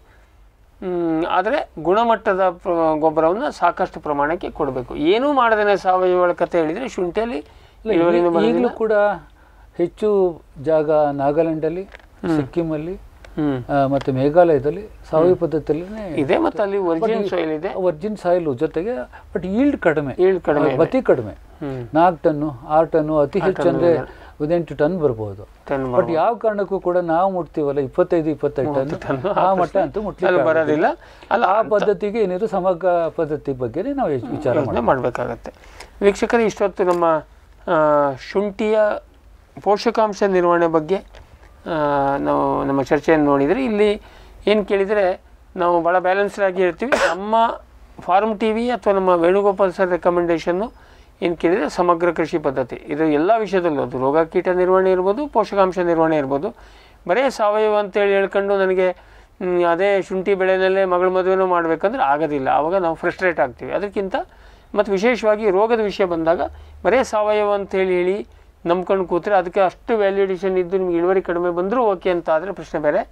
ಆದರೆ ಗುಣಮಟ್ಟದ ಪ್ರ- ಗೊಬ್ಬರವನ್ನು ಸಾಕಷ್ಟು ಪ್ರಮಾಣಕ್ಕೆ ಕೊಡಬೇಕು ಏನೂ ಮಾಡದೇನೆ ಸಾವಯವ ಕತೆ ಹೇಳಿದರೆ ಶುಂಠಿಯಲ್ಲಿ ಇಳುವರಿನೂ ಈ- ಬರೋದಿಲ್ಲ. ಈಗಲೂ ಕೂಡ ಹೆಚ್ಚು ಜಾಗ ನಾಗಾಲ್ಯಾಂಡಲ್ಲಿ ಸಿಕ್ಕಿಮಲ್ಲಿ ಹ್ಮ್. ಆ, ಮತ್ತೆ ಮೇಘಾಲಯದಲ್ಲಿ ಸಾವಯವ ಪದ್ಧತಿಯಲ್ಲೇ ಇದೆ ಮತ್ತು ಅಲ್ಲಿ ಒರಿಜಿನಲ್ ಸಾಯಿಲ್ ಇದೆ ವರ್ಜಿನ್ ಸಾಯಿಲ್ ಜೊತೆಗೆ ಬಟ್ ಈಲ್ಡ್ ಕಡಿಮೆ Yield ಕಡಿಮೆ ಆ, ಇದೆ. ಅತಿ ಕಡಿಮೆ ಹ್ಮ್. ನಾಲ್ಕು ಟನ್ನು ಆರು ಟನ್ನು ಅತಿ ಹೆಚ್ಚು ಅಂದ್ರೆ ಹದಿನೆಂಟು ಟನ್ ಬರ್ಬೋದು ಟನ್ ಬಟ್ ಯಾವ ಕಾರಣಕ್ಕೂ ಕೂಡ ನಾವು ಮುಟ್ತೀವಲ್ಲ ಇಪ್ಪತ್ತೈದು ಇಪ್ಪತ್ತೈದು ಟನ್ ಆ ಮಟ್ಟ ಅಂತೂ ಅಲ್ಲಿ ಮುಟ್ಲಿಕ್ಕೆ ಬರೋದಿಲ್ಲ ಅಲ್ಲ ಆ ಪದ್ಧತಿಗೆ ಏನಿದ್ರು ಸಮಗ್ರ ಪದ್ಧತಿ ಬಗ್ಗೆನೇ ನಾವು ಹೆಚ್ಚು ವಿಚಾರ ಯೋಚನೆ ಮಾಡಬೇಕಾಗತ್ತೆ ವೀಕ್ಷಕರೇ ಇಷ್ಟೊತ್ತು ನಮ್ಮ ಆ, ಶುಂಠಿಯ ಪೋಷಕಾಂಶ ನಿರ್ವಹಣೆ ಬಗ್ಗೆ ಆ, ನಾವು ನಮ್ಮ ಚರ್ಚೆಯನ್ನು ನೋಡಿದರೆ ಇಲ್ಲಿ ಏನು ಕೇಳಿದರೆ ನಾವು ಭಾಳ ಬ್ಯಾಲೆನ್ಸ್ಡ್ ಆಗಿ ಹೇಳ್ತೀವಿ ನಮ್ಮ ಫಾರ್ಮ್ ಟಿ ವಿ ಅಥವಾ ನಮ್ಮ ವೇಣುಗೋಪಾಲ್ ಸರ್ ರೆಕಮೆಂಡೇಷನ್ನು ಏನು ಕೇಳಿದರೆ ಸಮಗ್ರ ಕೃಷಿ ಪದ್ಧತಿ ಇದು ಎಲ್ಲ ವಿಷಯದಲ್ಲೂ ಅದು ರೋಗ ಕೀಟ ನಿರ್ವಹಣೆ ಇರ್ಬೋದು ಪೋಷಕಾಂಶ ನಿರ್ವಹಣೆ ಇರ್ಬೋದು ಬರೀ ಸಾವಯವ ಅಂತೇಳಿ ಹೇಳ್ಕೊಂಡು ನನಗೆ ಮ್, ಅದೇ ಶುಂಠಿ ಬೆಳೆನಲ್ಲೇ ಮಗಳ ಮದುವೆನೂ ಮಾಡಬೇಕಂದ್ರೆ ಆಗೋದಿಲ್ಲ ಆವಾಗ ನಾವು ಫ್ರಸ್ಟ್ರೇಟ್ ಆಗ್ತೀವಿ ಅದಕ್ಕಿಂತ ಮತ್ತು ವಿಶೇಷವಾಗಿ ರೋಗದ ವಿಷಯ ಬಂದಾಗ ಬರೀ ಸಾವಯವ ಅಂತೇಳಿ ಹೇಳಿ ನಂಬ್ಕೊಂಡು ಕೂತ್ರೆ ಅದಕ್ಕೆ ಅಷ್ಟು ವ್ಯಾಲ್ಯೂಡೇಷನ್ ಇದ್ದು ನಿಮ್ಗೆ ಇಳುವರಿ ಕಡಿಮೆ ಬಂದರೂ ಓಕೆ ಅಂತ ಆದರೆ ಪ್ರಶ್ನೆ ಬೇರೆ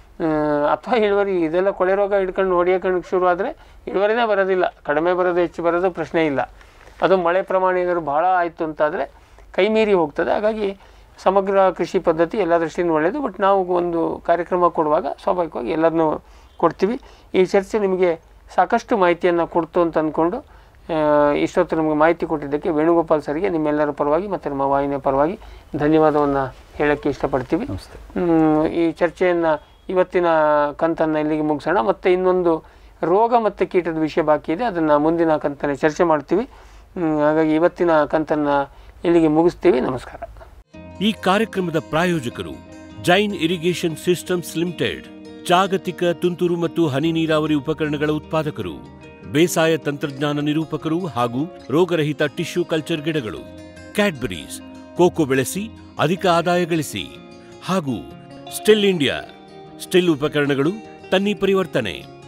ಅಥವಾ ಇಳುವರಿ ಇದೆಲ್ಲ ಕೊಳೆ ರೋಗ ಹಿಡ್ಕೊಂಡು ಹೊಡಿಯೋಕೊಂಡು ಶುರು ಆದರೆ ಇಳುವರಿನೇ ಬರೋದಿಲ್ಲ ಕಡಿಮೆ ಬರೋದು ಹೆಚ್ಚು ಬರೋದು ಪ್ರಶ್ನೆ ಇಲ್ಲ ಅದು ಮಳೆ ಪ್ರಮಾಣ ಏನಾದ್ರು ಭಾಳ ಆಯಿತು ಅಂತಾದರೆ ಕೈ ಮೀರಿ ಹೋಗ್ತದೆ ಹಾಗಾಗಿ ಸಮಗ್ರ ಕೃಷಿ ಪದ್ಧತಿ ಎಲ್ಲ ದೃಷ್ಟಿಯಿಂದ ಒಳ್ಳೆಯದು ಬಟ್ ನಾವು ಒಂದು ಕಾರ್ಯಕ್ರಮ ಕೊಡುವಾಗ ಸ್ವಾಭಾವಿಕವಾಗಿ ಎಲ್ಲದನ್ನೂ ಕೊಡ್ತೀವಿ ಈ ಚರ್ಚೆ ನಿಮಗೆ ಸಾಕಷ್ಟು ಮಾಹಿತಿಯನ್ನು ಕೊಡ್ತು ಅಂತ ಅಂದ್ಕೊಂಡು ಆ, ಇಷ್ಟೊತ್ತು ನಮಗೆ ಮಾಹಿತಿ ಕೊಟ್ಟಿದ್ದಕ್ಕೆ ವೇಣುಗೋಪಾಲ್ ಸರ್ಗೆ ನಿಮ್ಮೆಲ್ಲರ ಪರವಾಗಿ ಮತ್ತು ನಮ್ಮ ವಾಹಿನಿಯ ಪರವಾಗಿ ಧನ್ಯವಾದವನ್ನು ಹೇಳೋಕ್ಕೆ ಇಷ್ಟಪಡ್ತೀವಿ ನಮಸ್ತೆ ಹ್ಮ್, ಈ ಚರ್ಚೆಯನ್ನು ಇವತ್ತಿನ ಕಂತನ್ನು ಇಲ್ಲಿಗೆ ಮುಗಿಸೋಣ ಮತ್ತು ಇನ್ನೊಂದು ರೋಗ ಮತ್ತು ಕೀಟದ ವಿಷಯ ಬಾಕಿ ಇದೆ ಅದನ್ನು ಮುಂದಿನ ಕಂತಲ್ಲಿ ಚರ್ಚೆ ಮಾಡ್ತೀವಿ ಹ್ಮ್, ಹಾಗಾಗಿ ಇವತ್ತಿನ ಕಂತನ್ನು ಇಲ್ಲಿಗೆ ಮುಗಿಸ್ತೀವಿ ನಮಸ್ಕಾರ ಈ ಕಾರ್ಯಕ್ರಮದ ಪ್ರಾಯೋಜಕರು ಜೈನ್ ಇರಿಗೇಷನ್ ಸಿಸ್ಟಮ್ಸ್ ಲಿಮಿಟೆಡ್ ಜಾಗತಿಕ ತುಂತುರು ಮತ್ತು ಹನಿ ನೀರಾವರಿ ಉಪಕರಣಗಳ ಉತ್ಪಾದಕರು ಬೇಸಾಯ ತಂತ್ರಜ್ಞಾನ ನಿರೂಪಕರು ಹಾಗೂ ರೋಗರಹಿತ ಟಿಶ್ಯೂ ಕಲ್ಚರ್ ಗಿಡಗಳು ಕ್ಯಾಡ್ಬರೀಸ್ ಕೋಕೋ ಬೆಳೆಸಿ ಅಧಿಕ ಆದಾಯ ಗಳಿಸಿ ಹಾಗೂ ಸ್ಟಿಲ್ ಇಂಡಿಯಾ ಸ್ಟಿಲ್ ಉಪಕರಣಗಳು ತನ್ನಿ ಪರಿವರ್ತನೆ